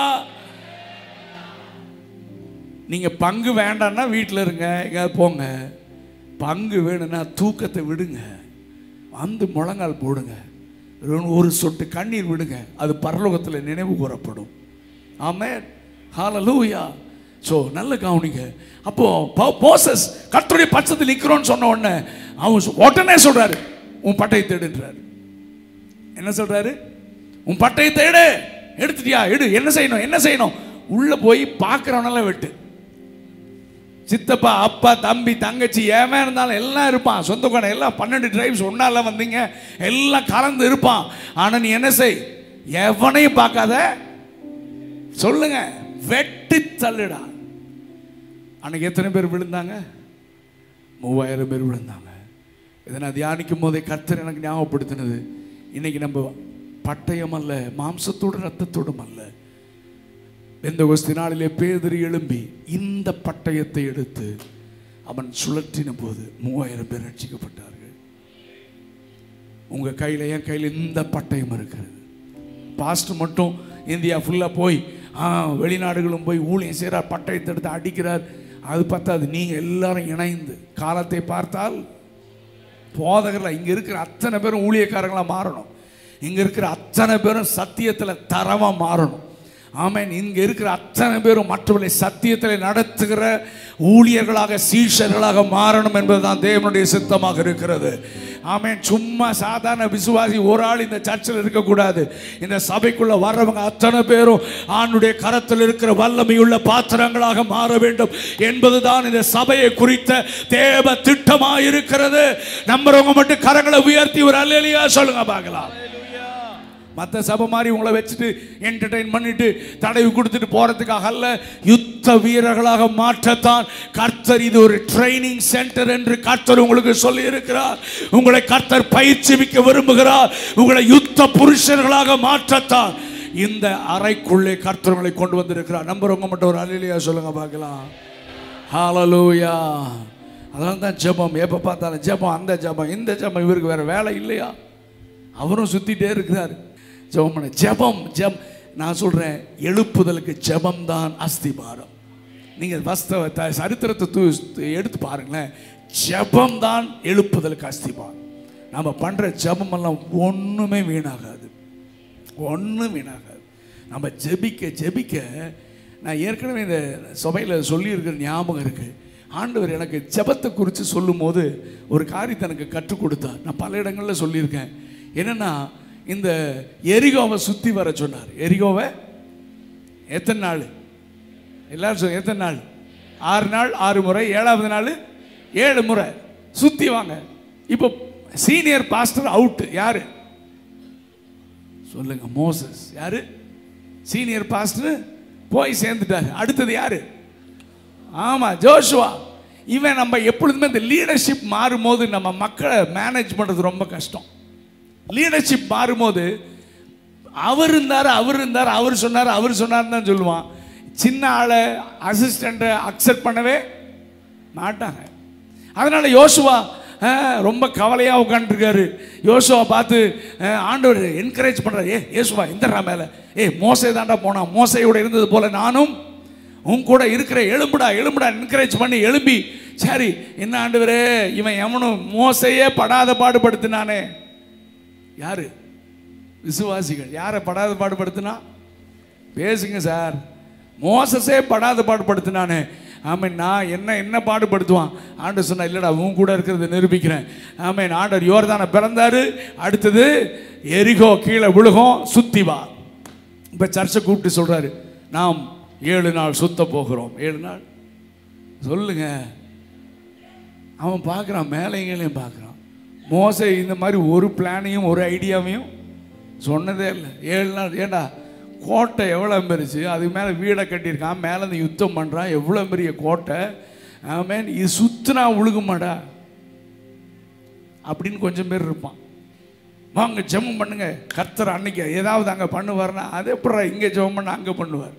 நீங்க பங்கு வேண்டாம்னா வீட்டில் இருங்க எங்கேயாவது போங்க பங்கு வேணும்னா தூக்கத்தை விடுங்க வந்து முழங்கால் போடுங்க ஒரு- ஒரு சொட்டு கண்ணீர் விடுங்க அது பரலோகத்தில் நினைவு கூறப்படும் ஆமென் ஹalleluya ஸோ நல்ல கவனிங்க அப்போ போ- மோசஸ் கர்த்தருடைய பட்சத்தில் நிற்கிறோன்னு சொன்ன உடனே அவன் சொ- உடனே சொல்றாரு உன் பட்டையை தேடுன்றாரு என்ன சொல்றாரு உன் பட்டையை தேடு எடுத்துட்டியா எடு என்ன செய்யணும் என்ன செய்யணும் உள்ள போய் பார்க்குறவனெல்லாம் வெட்டு சித்தப்பா அப்பா தம்பி தங்கச்சி ஏமே இருந்தாலும் எல்லாம் இருப்பான் சொந்தக்காரன் எல்லாம் பன்னெண்டு டிரைவ்ஸ் ஒன்னால வந்தீங்க எல்லாம் கலந்து இருப்பான் ஆனா நீ என்ன செய் எவனையும் பார்க்காத சொல்லுங்க வெட்டி தள்ளுடா அன்னைக்கு எத்தனை பேர் விழுந்தாங்க மூவாயிரம் பேர் விழுந்தாங்க இதை நான் தியானிக்கும் போதே கர்த்தர் எனக்கு ஞாபகப்படுத்தினது இன்னைக்கு நம்ம பட்டயம் அல்ல மாம்சத்தோடு ரத்தத்தோடும் அல்ல இந்த நாளிலே பேதறி எழும்பி இந்த பட்டயத்தை எடுத்து அவன் சுழற்றின போது மூவாயிரம் பேர் ரட்சிக்கப்பட்டார்கள் உங்க கையில என் கையில் இந்த பட்டயம் இருக்கிறது பாஸ்ட் மட்டும் இந்தியா ஃபுல்லா போய் ஆ வெளிநாடுகளும் போய் ஊழியம் செய்கிறார் பட்டயத்தை எடுத்து அடிக்கிறார் அது பத்தாது நீங்க எல்லாரும் இணைந்து காலத்தை பார்த்தால் போதகர்ல இங்க இருக்கிற அத்தனை பேரும் ஊழியக்காரங்களா மாறணும் இங்க இருக்கிற அத்தனை பேரும் சத்தியத்துல தரமா மாறணும் ஆமென் இங்க இருக்கிற அத்தனை பேரும் மற்றவர்களை சத்தியத்தில் நடத்துகிற ஊழியர்களாக சீஷர்களாக மாறணும் என்பதுதான் தேவனுடைய சித்தமாக இருக்கிறது ஆமென் சும்மா சாதாரண விசுவாசி ஒரு ஆள் இந்த சர்ச்சில் இருக்கக்கூடாது இந்த சபைக்குள்ள வர்றவங்க அத்தனை பேரும் ஆணுடைய கரத்தில் இருக்கிற வல்லமையுள்ள பாத்திரங்களாக மாற வேண்டும் என்பதுதான் இந்த சபையை குறித்த தேவ திட்டமாக இருக்கிறது நம்புறவங்க மட்டும் கரங்களை உயர்த்தி ஒரு அல்லையா சொல்லுங்க பார்க்கலாம் மற்ற சபை மாதிரி உங்களை வச்சுட்டு என்டர்டெயின் பண்ணிட்டு தடவி கொடுத்துட்டு போறதுக்காக அல்ல யுத்த வீரர்களாக மாற்றத்தான் கர்த்தர் இது ஒரு ட்ரைனிங் சென்டர் என்று கர்த்தர் உங்களுக்கு சொல்லி இருக்கிறார் உங்களை கர்த்தர் பயிற்சிவிக்க விரும்புகிறார் உங்களை யுத்த புருஷர்களாக மாற்றத்தான் இந்த அறைக்குள்ளே கர்த்தர் உங்களை கொண்டு வந்திருக்கிறார் நம்புறவங்க மட்டும் ஒரு அலையிலையா சொல்லுங்க பார்க்கலாம் ஹalleluya அதனால தான் ஜெபம் எப்போ பார்த்தாலும் ஜெபம் அந்த ஜெபம் இந்த ஜெபம் இவருக்கு வேற வேலை இல்லையா அவரும் சுத்திட்டே இருக்கிறார் ஜெபம் பண்ண ஜெபம் ஜெபம் நான் சொல்றேன் எழுப்புதலுக்கு ஜெபம் தான் அஸ்திபாரம் நீங்க வஸ்தவ த- சரித்திரத்தை தூ எடுத்து பாருங்களேன் ஜெபம் தான் எழுப்புதலுக்கு அஸ்திபாரம் நம்ம பண்ற ஜெபம் எல்லாம் ஒண்ணுமே வீணாகாது ஒன்றும் வீணாகாது நம்ம ஜெபிக்க ஜெபிக்க நான் ஏற்கனவே இந்த சபையில் சொல்லியிருக்கிற ஞாபகம் இருக்கு ஆண்டவர் எனக்கு ஜெபத்தை குறித்து சொல்லும்போது ஒரு காரியத்தை எனக்கு கற்றுக் கொடுத்தார் நான் பல இடங்களில் சொல்லியிருக்கேன் என்னன்னா இந்த எரிகோவை சுற்றி வர சொன்னார் எரிகோவை எத்தனை நாள் எல்லாரும் சொல்லுங்க எத்தனை நாள் ஆறு நாள் ஆறு முறை ஏழாவது நாள் ஏழு முறை சுற்றி வாங்க இப்போ சீனியர் பாஸ்டர் அவுட்டு யாரு சொல்லுங்க மோசஸ் யாரு சீனியர் பாஸ்டர் போய் சேர்ந்துட்டாரு அடுத்தது யாரு ஆமா ஜோஷுவா இவன் நம்ம எப்பொழுதுமே இந்த லீடர்ஷிப் மாறும்போது நம்ம மக்களை மேனேஜ் பண்றது ரொம்ப கஷ்டம் லீடர்ஷிப் மாறும்போது அவர் இருந்தார் அவர் இருந்தார் அவர் சொன்னார் அவர் சொன்னார் தான் சொல்லுவான் சின்ன ஆளை அசிஸ்டண்ட்டை அக்செப்ட் பண்ணவே மாட்டாங்க அதனால யோசுவா அஹ், ரொம்ப கவலையாக உட்காந்துருக்காரு யோசுவா பார்த்து அஹ், ஆண்டவர் என்கரேஜ் பண்ணுறாரு ஏ யோசுவா இந்தரா மேலே ஏ மோசை தாண்டா போனான் மோசையோட இருந்தது போல நானும் உன் கூட இருக்கிற எலும்புடா எலும்புடா என்கரேஜ் பண்ணி எழும்பி சரி என்ன ஆண்டவரே இவன் எவனும் மோசையே படாத பாடுபடுத்தினானே யாரு விசுவாசிகள் யாரை படாத பாடுபடுத்தினா பேசுங்க சார் மோசஸே படாத பாடுபடுத்தினானே ஆமென் நான் என்ன என்ன பாடுபடுத்துவான் ஆண்டவர் சொன்னா இல்லடா உன் கூட இருக்கிறத நிரூபிக்கிறேன் ஆமென் ஆண்டவர் யோர்தான பிறந்தாரு அடுத்தது எரிகோ கீழே விழுகும் சுத்தி வா இப்போ சர்ச்சை கூப்பிட்டு சொல்றாரு நாம் ஏழு நாள் சுத்த போகிறோம் ஏழு நாள் சொல்லுங்க அவன் பார்க்குறான் மேலைங்களையும் பார்க்குறான் மோசை இந்த மாதிரி ஒரு பிளானையும் ஒரு ஐடியாவையும் சொன்னதே இல்லை ஏழு நாள் ஏண்டா கோட்டை எவ்வளோ பெருசு அதுக்கு மேலே வீடை கட்டியிருக்கான் மேலே இந்த யுத்தம் பண்ணுறான் எவ்வளோ பெரிய கோட்டை ஆமேன் இது சுற்றுனா உழுகுமாடா அப்படின்னு கொஞ்சம் பேர் இருப்பான் வாங்க ஜெபம் பண்ணுங்க கர்த்தர் அன்னைக்கு ஏதாவது அங்கே பண்ணுவார்னா அது எப்படா இங்கே ஜெபம் பண்ண அங்கே பண்ணுவார்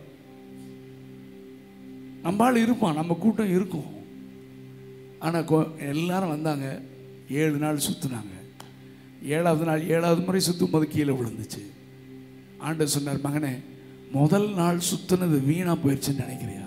நம்ம ஆள் இருப்பான் நம்ம கூட்டம் இருக்கும் ஆனால் கொ எல்லாரும் வந்தாங்க ஏழு நாள் சுற்றுனாங்க ஏழாவது நாள் ஏழாவது முறை சுற்றும் போது கீழே விழுந்துச்சு ஆண்டவர் சொன்னார் மகனே முதல் நாள் சுற்றுனது வீணாக போயிடுச்சுன்னு நினைக்கிறியா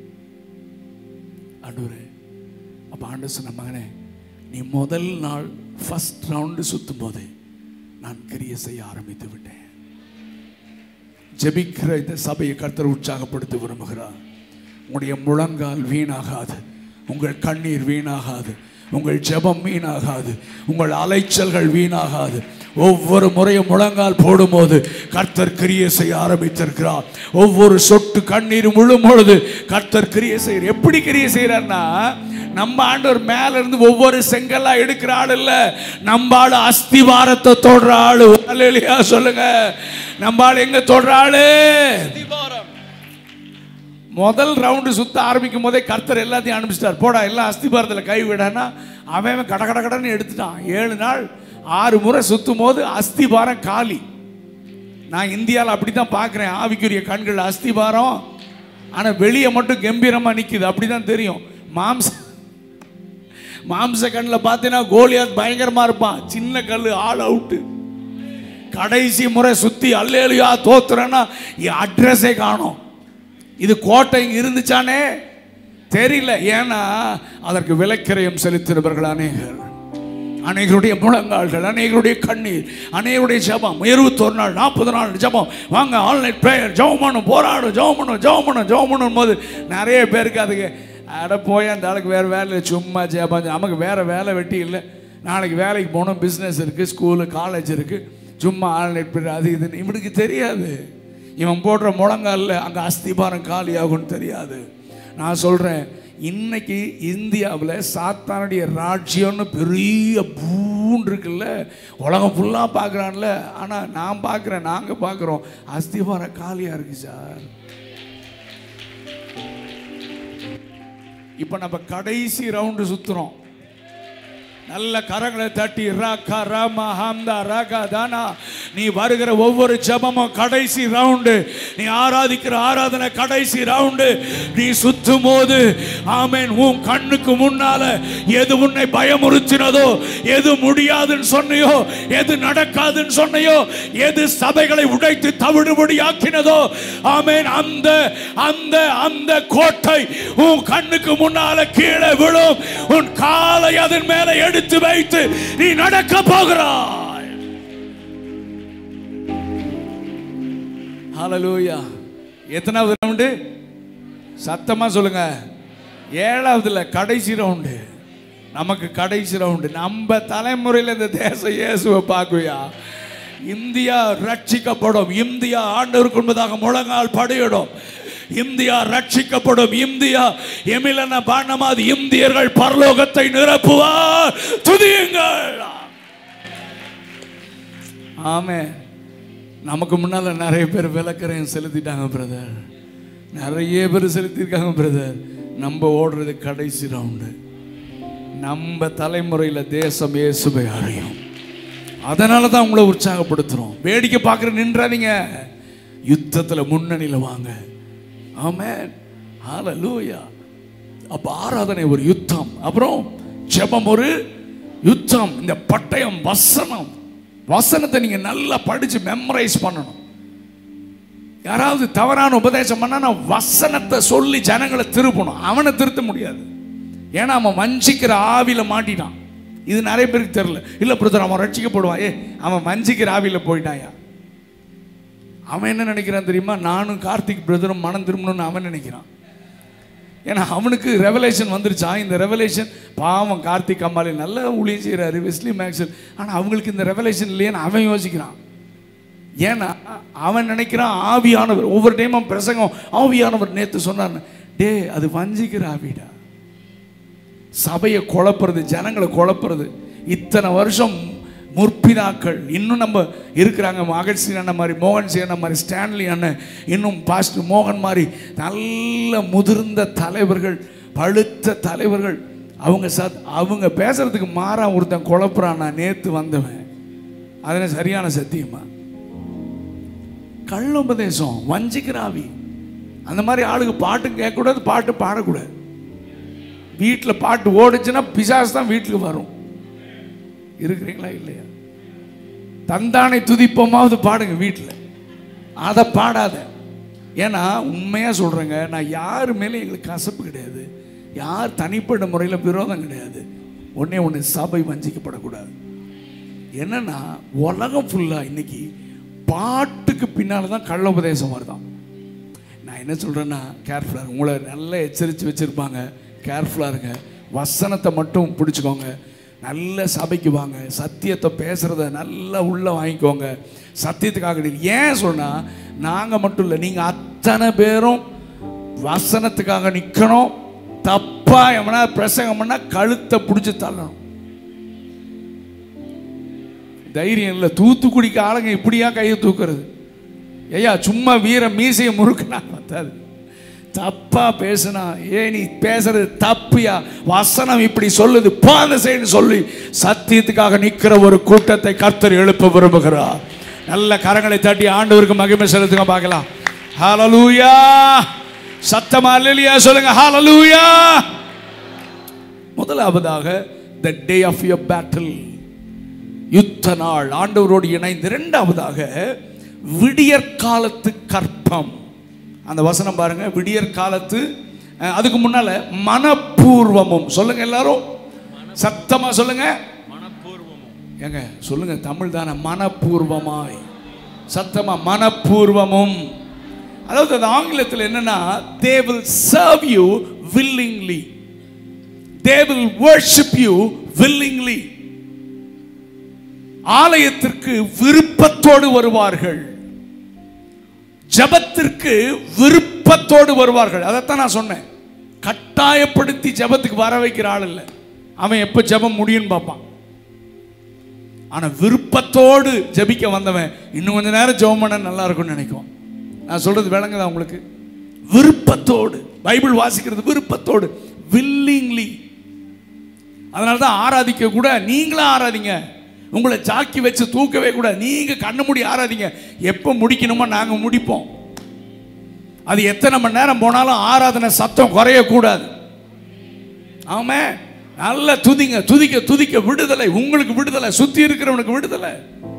ஆண்டவரே அப்போ ஆண்டவர் சொன்ன மகனே நீ முதல் நாள் ஃபர்ஸ்ட் ரவுண்டு சுற்றும் போதே நான் கிரிய செய்ய ஆரம்பித்து விட்டேன் ஜெபிக்கிற இந்த சபையை கர்த்தர் உற்சாகப்படுத்த விரும்புகிறார் உங்களுடைய முழங்கால் வீணாகாது உங்கள் கண்ணீர் வீணாகாது உங்கள் ஜெபம் வீணாகாது உங்கள் அலைச்சல்கள் வீணாகாது ஒவ்வொரு முறையும் முழங்கால் போடும்போது கர்த்தர் கிரியை செய்ய ஆரம்பித்திருக்கிறார் ஒவ்வொரு சொட்டு கண்ணீரும் விழும் பொழுது கர்த்தர் கிரியை செய்கிறார் எப்படி கிரியை செய்கிறார்னா நம்ம ஆண்டவர் மேல இருந்து ஒவ்வொரு செங்கல்லா எடுக்கிற ஆள் இல்ல நம்ம ஆளு அஸ்திவாரத்தை தொடுற ஆளு அல்லேலூயா சொல்லுங்க நம்ம ஆளு எங்க தொடுற ஆளு அஸ்திவாரம் முதல் ரவுண்டு சுத்த ஆரம்பிக்கும் போதே கர்த்தர் எல்லாத்தையும் அனுப்பிச்சிட்டார் போடா எல்லாம் அஸ்திபாரத்தில் கை விடானா அவன் அவன் கட கட கடன்னு எடுத்துட்டான் ஏழு நாள் ஆறு முறை சுத்தும் போது அஸ்திபாரம் காலி நான் இந்தியாவில் அப்படி தான் பார்க்குறேன் ஆவிக்குரிய கண்கள் அஸ்திபாரம் ஆனால் வெளியே மட்டும் கம்பீரமாக நிற்குது அப்படி தான் தெரியும் மாம்ச மாம்ச கண்ணில் பார்த்தீங்கன்னா கோலியாத் பயங்கரமாக இருப்பான் சின்ன கல் ஆள் அவுட்டு கடைசி முறை சுற்றி அல்லேலியா தோத்துறேன்னா அட்ரஸே காணோம் இது கோட்டை இங்க இருந்துச்சானே தெரியல ஏன்னா அதற்கு விலைக்கிரயம் செலுத்தினவர்கள் அநேகர் அநேகருடைய முழங்கால்கள் அநேகருடைய கண்ணீர் அநேகருடைய ஜெபம் இருபத்தொரு நாள் நாற்பது நாள் ஜெபம் வாங்க ஆன்லைன் ப்ரேயர் ஜெபம் பண்ணும் போராடும் ஜெபம் பண்ணும் ஜெபம் பண்ணும் ஜெபம் பண்ணும் போது நிறைய பேருக்கு அதுக்கு அட போய் அந்த ஆளுக்கு வேறு வேலை இல்லை சும்மா ஜெபம் நமக்கு வேறு வேலை வெட்டி இல்லை நாளைக்கு வேலைக்கு போகணும் பிஸ்னஸ் இருக்குது ஸ்கூலு காலேஜ் இருக்குது சும்மா ஆன்லைன் ப்ரேயர் அது இதுன்னு இவனுக்கு தெரியாது இவன் போடுற முழங்காலில் அங்கே அஸ்திபாரம் காலியாகும்னு தெரியாது நான் சொல்கிறேன் இன்னைக்கு இந்தியாவில் சாத்தானுடைய ராஜ்யம்னு பெரிய பூன் இருக்குல்ல உலகம் ஃபுல்லாக பார்க்குறான்ல ஆனால் நான் பார்க்குறேன் நாங்கள் பார்க்குறோம் அஸ்திபாரம் காலியாக இருக்கு சார் இப்போ நம்ம கடைசி ரவுண்டு சுற்றுறோம் நல்ல கரங்களை தட்டி ராக்கா ராமா ஹாம்தா ராகா தானா நீ வருகிற ஒவ்வொரு ஜெபமும் கடைசி ரவுண்டு நீ ஆராதிக்கிற ஆராதனை கடைசி ரவுண்டு நீ சுத்தும் போது ஆமென் உன் கண்ணுக்கு முன்னால எது உன்னை பயமுறுத்தினதோ எது முடியாதுன்னு சொன்னையோ எது நடக்காதுன்னு சொன்னையோ எது சபைகளை உடைத்து தவிடுபடியாக்கினதோ ஆமென் அந்த அந்த அந்த கோட்டை உன் கண்ணுக்கு முன்னால கீழே விழும் உன் காலை அதன் மேல எடுத்து வைத்து நீ நடக்க போகிறாய் ஹalleluya எத்தனாவது ரவுண்டு சத்தமா சொல்லுங்க ஏழாவதுல கடைசி ரவுண்டு நமக்கு கடைசி ரவுண்டு நம்ம தலைமுறையில் இந்த தேச இயேசுவை பார்க்குயா இந்தியா ரட்சிக்கப்படும் இந்தியா ஆண்டவருக்கு என்பதாக முழங்கால் படையிடும் இந்தியா ரட்சிக்கப்படும் இந்தியா எமிலன பாண்டமாது இந்தியர்கள் பரலோகத்தை நிரப்புவார் துதியுங்கள் ஆமே நமக்கு முன்னால நிறைய பேர் விளக்கரையும் செலுத்திட்டாங்க பிரதர் நிறைய பேர் செலுத்தியிருக்காங்க பிரதர் நம்ம ஓடுறது கடைசி ரவுண்டு நம்ம தலைமுறையில் தேசம் இயேசுவை அறியும் அதனால தான் உங்களை உற்சாகப்படுத்துறோம் வேடிக்கை பார்க்குற நின்றாதீங்க யுத்தத்தில் முன்னணியில் வாங்க ஆமென் ஹalleluya அப்ப ஆராதனை ஒரு யுத்தம் அப்புறம் ஜெபம் ஒரு யுத்தம் இந்த பட்டயம் வசனம் வசனத்தை நீங்க நல்லா படிச்சு மெமரைஸ் பண்ணணும் யாராவது தவறான உபதேசம் பண்ணா நான் வசனத்தை சொல்லி ஜனங்களை திருப்பணும் அவனை திருத்த முடியாது ஏன்னா அவன் வஞ்சிக்கிற ஆவியில மாட்டிட்டான் இது நிறைய பேருக்கு தெரியல இல்ல பிரதர் அவன் ரட்சிக்கப்படுவான் ஏ அவன் வஞ்சிக்கிற ஆவியில போயிட்டாயா அவன் என்ன நினைக்கிறான் தெரியுமா நானும் கார்த்திக் பிரதரும் மனம் திரும்பணும்னு அவன் நினைக்கிறான் ஏன்னா அவனுக்கு ரெவலேஷன் வந்துருச்சா இந்த ரெவலேஷன் பாவம் கார்த்திக் அம்மாளி நல்ல ஊழியம் செய்கிறாரு வெஸ்லி மேக்ஸல் ஆனால் அவங்களுக்கு இந்த ரெவலேஷன் இல்லையேன்னு அவன் யோசிக்கிறான் ஏன்னா அவன் நினைக்கிறான் ஆவியானவர் ஒவ்வொரு டைமும் பிரசங்கம் ஆவியானவர் நேற்று சொன்னார் டே அது வஞ்சிக்கிற ஆவிடா சபையை குழப்புறது ஜனங்களை குழப்புறது இத்தனை வருஷம் முற்பினாக்கள் இன்னும் நம்ம இருக்கிறாங்க மகட்சி அண்ணன் மாதிரி மோகன் சி அண்ணன் மாதிரி ஸ்டான்லி அண்ணன் இன்னும் பாஸ்டர் மோகன் மாதிரி நல்ல முதிர்ந்த தலைவர்கள் பழுத்த தலைவர்கள் அவங்க சத் அவங்க பேசுறதுக்கு மாறா ஒருத்தன் குழப்புறான் நான் நேத்து வந்தவன் அதனை சரியான சத்தியமா கள்ளோபதேசம் வஞ்சிக்கிறாவி அந்த மாதிரி ஆளுக்கு பாட்டு கேட்கக்கூடாது பாட்டு பாடக்கூடாது வீட்டில் பாட்டு ஓடுச்சுன்னா பிசாசு தான் வீட்டுக்கு வரும் இருக்கிறீங்களா இல்லையா தந்தானை துதிப்போமாவது பாடுங்க வீட்டில் அதை பாடாத ஏன்னா உண்மையாக சொல்கிறேங்க நான் யார் மேலே எங்களுக்கு கசப்பு கிடையாது யார் தனிப்பட்ட முறையில் விரோதம் கிடையாது ஒன்றே ஒன்று சபை வஞ்சிக்கப்படக்கூடாது என்னன்னா உலகம் ஃபுல்லாக இன்னைக்கு பாட்டுக்கு பின்னால் தான் கள்ள உபதேசம் வருதான் நான் என்ன சொல்கிறேன்னா கேர்ஃபுல்லாக உங்களை நல்லா எச்சரித்து வச்சுருப்பாங்க கேர்ஃபுல்லாக இருங்க வசனத்தை மட்டும் பிடிச்சிக்கோங்க நல்ல சபைக்கு வாங்க சத்தியத்தை பேசுகிறத நல்லா உள்ளே வாங்கிக்கோங்க சத்தியத்துக்காக நீ- ஏன் சொன்னால் நாங்கள் மட்டும் இல்லை நீங்கள் அத்தனை பேரும் வசனத்துக்காக நிற்கணும் தப்பாக எவனா பிரசங்கம் பண்ணால் கழுத்தை பிடிச்சி தள்ளணும் தைரியம் இல்லை தூத்துக்குடிக்கு ஆளுங்க இப்படியா கையை தூக்குறது ஐயா சும்மா வீர மீசையை முறுக்குனா பத்தாது தப்பா பேசுனா ஏ நீ பேசுறது தப்புயா வசனம் இப்படி சொல்லுது போ அந்த சைடு சொல்லி சத்தியத்துக்காக நிற்கிற ஒரு கூட்டத்தை கர்த்தர் எழுப்ப விரும்புகிறார் நல்ல கரங்களை தட்டி ஆண்டவருக்கு மகிமை செலுத்துங்க பார்க்கலாம் ஹalleluya சத்தமா அல்லேலூயா சொல்லுங்க ஹalleluya முதலாவதாக the day of your battle யுத்த நாள் ஆண்டவரோடு இணைந்து இரண்டாவதாக விடியற் காலத்து கற்பம் அந்த வசனம் பாருங்க விடியற் காலத்து அஹ், அதுக்கு முன்னால மனப்பூர்வமும் சொல்லுங்க எல்லாரும் சத்தமா சொல்லுங்க ஏங்க சொல்லுங்க தமிழ் தானே மனப்பூர்வமாய் சத்தமா மனப்பூர்வமும் அதாவது அது ஆங்கிலத்தில் என்னன்னா they will serve you willingly they will worship you willingly ஆலயத்திற்கு விருப்பத்தோடு வருவார்கள் ஜெபத்திற்கு விருப்பத்தோடு வருவார்கள் அதைத்தான் நான் சொன்னேன் கட்டாயப்படுத்தி ஜெபத்துக்கு வர வைக்கிற ஆள் இல்லை அவன் எப்போ ஜெபம் முடியும்னு பார்ப்பான் ஆனா விருப்பத்தோடு ஜெபிக்க வந்தவன் இன்னும் கொஞ்ச நேரம் ஜெபம் பண்ண நல்லா இருக்கும்னு நினைக்கும் நான் சொல்றது விளங்குதா உங்களுக்கு விருப்பத்தோடு பைபிள் வாசிக்கிறது விருப்பத்தோடு வில்லிங்லி அதனால தான் ஆராதிக்க கூட நீங்களும் ஆராதிங்க உங்களை சாக்கி வச்சு தூக்கவே கூட நீங்க கண்ணு மூடி ஆராதிங்க எப்போ முடிக்கணுமோ நாங்க முடிப்போம் அது எத்தனை மணி நேரம் போனாலும் ஆராதனை சத்தம் குறையக்கூடாது ஆமே நல்ல துதிங்க துதிக்க துதிக்க விடுதலை உங்களுக்கு விடுதலை சுத்தி இருக்கிறவனுக்கு விடுதலை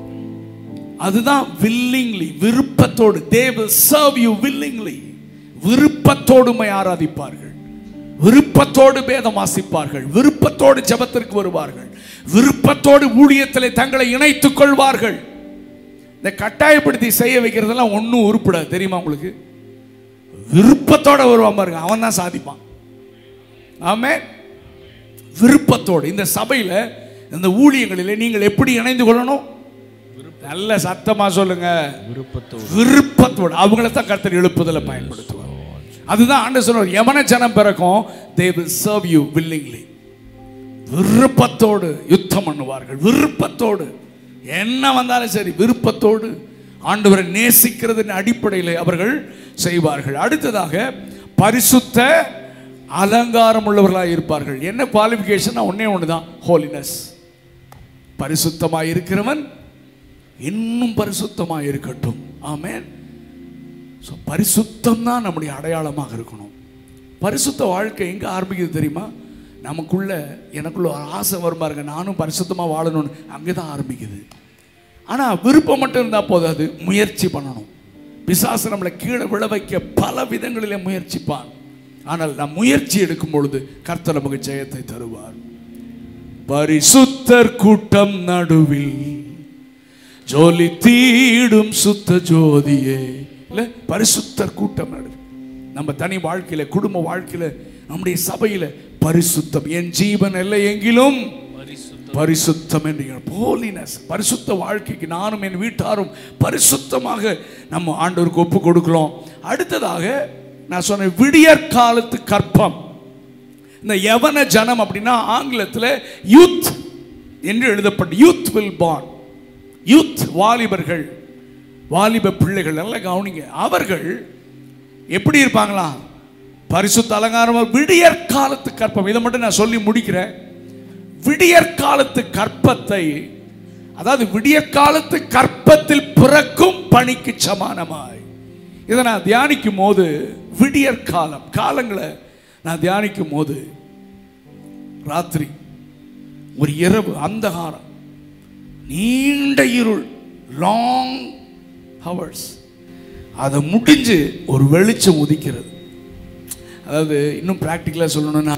அதுதான் வில்லிங்லி விருப்பத்தோடு தே will serve you willingly விருப்பத்தோடுமை ஆராதிப்பார்கள் விருப்பத்தோடு வேதம் வாசிப்பார்கள் விருப்பத்தோடு ஜெபத்திற்கு வருவார்கள் விருப்பத்தோடு ஊழியத்தில் தங்களை இணைத்துக் கொள்வார்கள் இந்த கட்டாயப்படுத்தி செய்ய வைக்கிறதெல்லாம் ஒன்றும் உருப்படாது தெரியுமா உங்களுக்கு விருப்பத்தோட வருவான் பாருங்க அவன் தான் சாதிப்பான் ஆமே விருப்பத்தோடு இந்த சபையில் இந்த ஊழியங்களிலே நீங்கள் எப்படி இணைந்து கொள்ளணும் நல்ல சத்தமா சொல்லுங்க விருப்பத்தோடு அவங்கள தான் கர்த்தர் எழுப்புதலை பயன்படுத்துவார் அதுதான் ஆண்டு சொல்றார் எவன ஜனம் பிறக்கும் they will serve you willingly விருப்பத்தோடு யுத்தம் பண்ணுவார்கள் விருப்பத்தோடு என்ன வந்தாலும் சரி விருப்பத்தோடு ஆண்டவரை நேசிக்கிறதின் அடிப்படையில் அவர்கள் செய்வார்கள் அடுத்ததாக பரிசுத்த அலங்காரம் உள்ளவர்களாக இருப்பார்கள் என்ன குவாலிஃபிகேஷன் ஒன்னே ஒன்று தான் ஹோலினஸ் பரிசுத்தமாக இருக்கிறவன் இன்னும் பரிசுத்தமாக இருக்கட்டும் ஆமென் ஸோ பரிசுத்தம் தான் நம்முடைய அடையாளமாக இருக்கணும் பரிசுத்த வாழ்க்கை எங்கே ஆரம்பிக்குது தெரியுமா நமக்குள்ள எனக்குள்ள ஒரு ஆசை வரும் பாருங்க நானும் பரிசுத்தமாக வாழணும்னு அங்கே தான் ஆரம்பிக்குது ஆனால் விருப்பம் மட்டும் இருந்தால் போதாது முயற்சி பண்ணணும் பிசாசு நம்மளை கீழே விழ வைக்க பல விதங்களிலே முயற்சிப்பான் ஆனால் நாம் முயற்சி எடுக்கும் பொழுது கர்த்தர் நமக்கு ஜெயத்தை தருவார் பரிசுத்தர் கூட்டம் நடுவில் ஜோலி தீடும் சுத்த ஜோதியே இல்ல பரிசுத்தர் கூட்டம் நடு நம்ம தனி வாழ்க்கையில குடும்ப வாழ்க்கையில நம்முடைய சபையில பரிசுத்தம் என் ஜீவன் இல்லை எங்கிலும் பரிசுத்தம் என்று போலினஸ் பரிசுத்த வாழ்க்கைக்கு நானும் என் வீட்டாரும் பரிசுத்தமாக நம்ம ஆண்டவருக்கு ஒப்பு கொடுக்கிறோம் அடுத்ததாக நான் சொன்ன விடியற் காலத்து கற்பம் இந்த யவன ஜனம் அப்படின்னா ஆங்கிலத்தில் யூத் என்று எழுதப்பட்ட யூத் வில் born யூத் வாலிபர்கள் வாலிப பிள்ளைகள் நல்லா கவனிங்க அவர்கள் எப்படி இருப்பாங்களா பரிசுத்த அலங்காரம் விடியற் காலத்து கற்பம் இதை மட்டும் நான் சொல்லி முடிக்கிறேன் விடியற் காலத்து கற்பத்தை அதாவது விடியற் காலத்து கற்பத்தில் பிறக்கும் பணிக்கு சமானமாய் இதை நான் தியானிக்கும் போது விடியற் காலம் காலங்களை நான் தியானிக்கும் போது ராத்திரி ஒரு இரவு அந்தகாரம் நீண்ட இருள் லாங் ஹவர்ஸ் அதை முடிஞ்சு ஒரு வெளிச்சம் உதிக்கிறது அதாவது இன்னும் ப்ராக்டிக்கலாக சொல்லணும்னா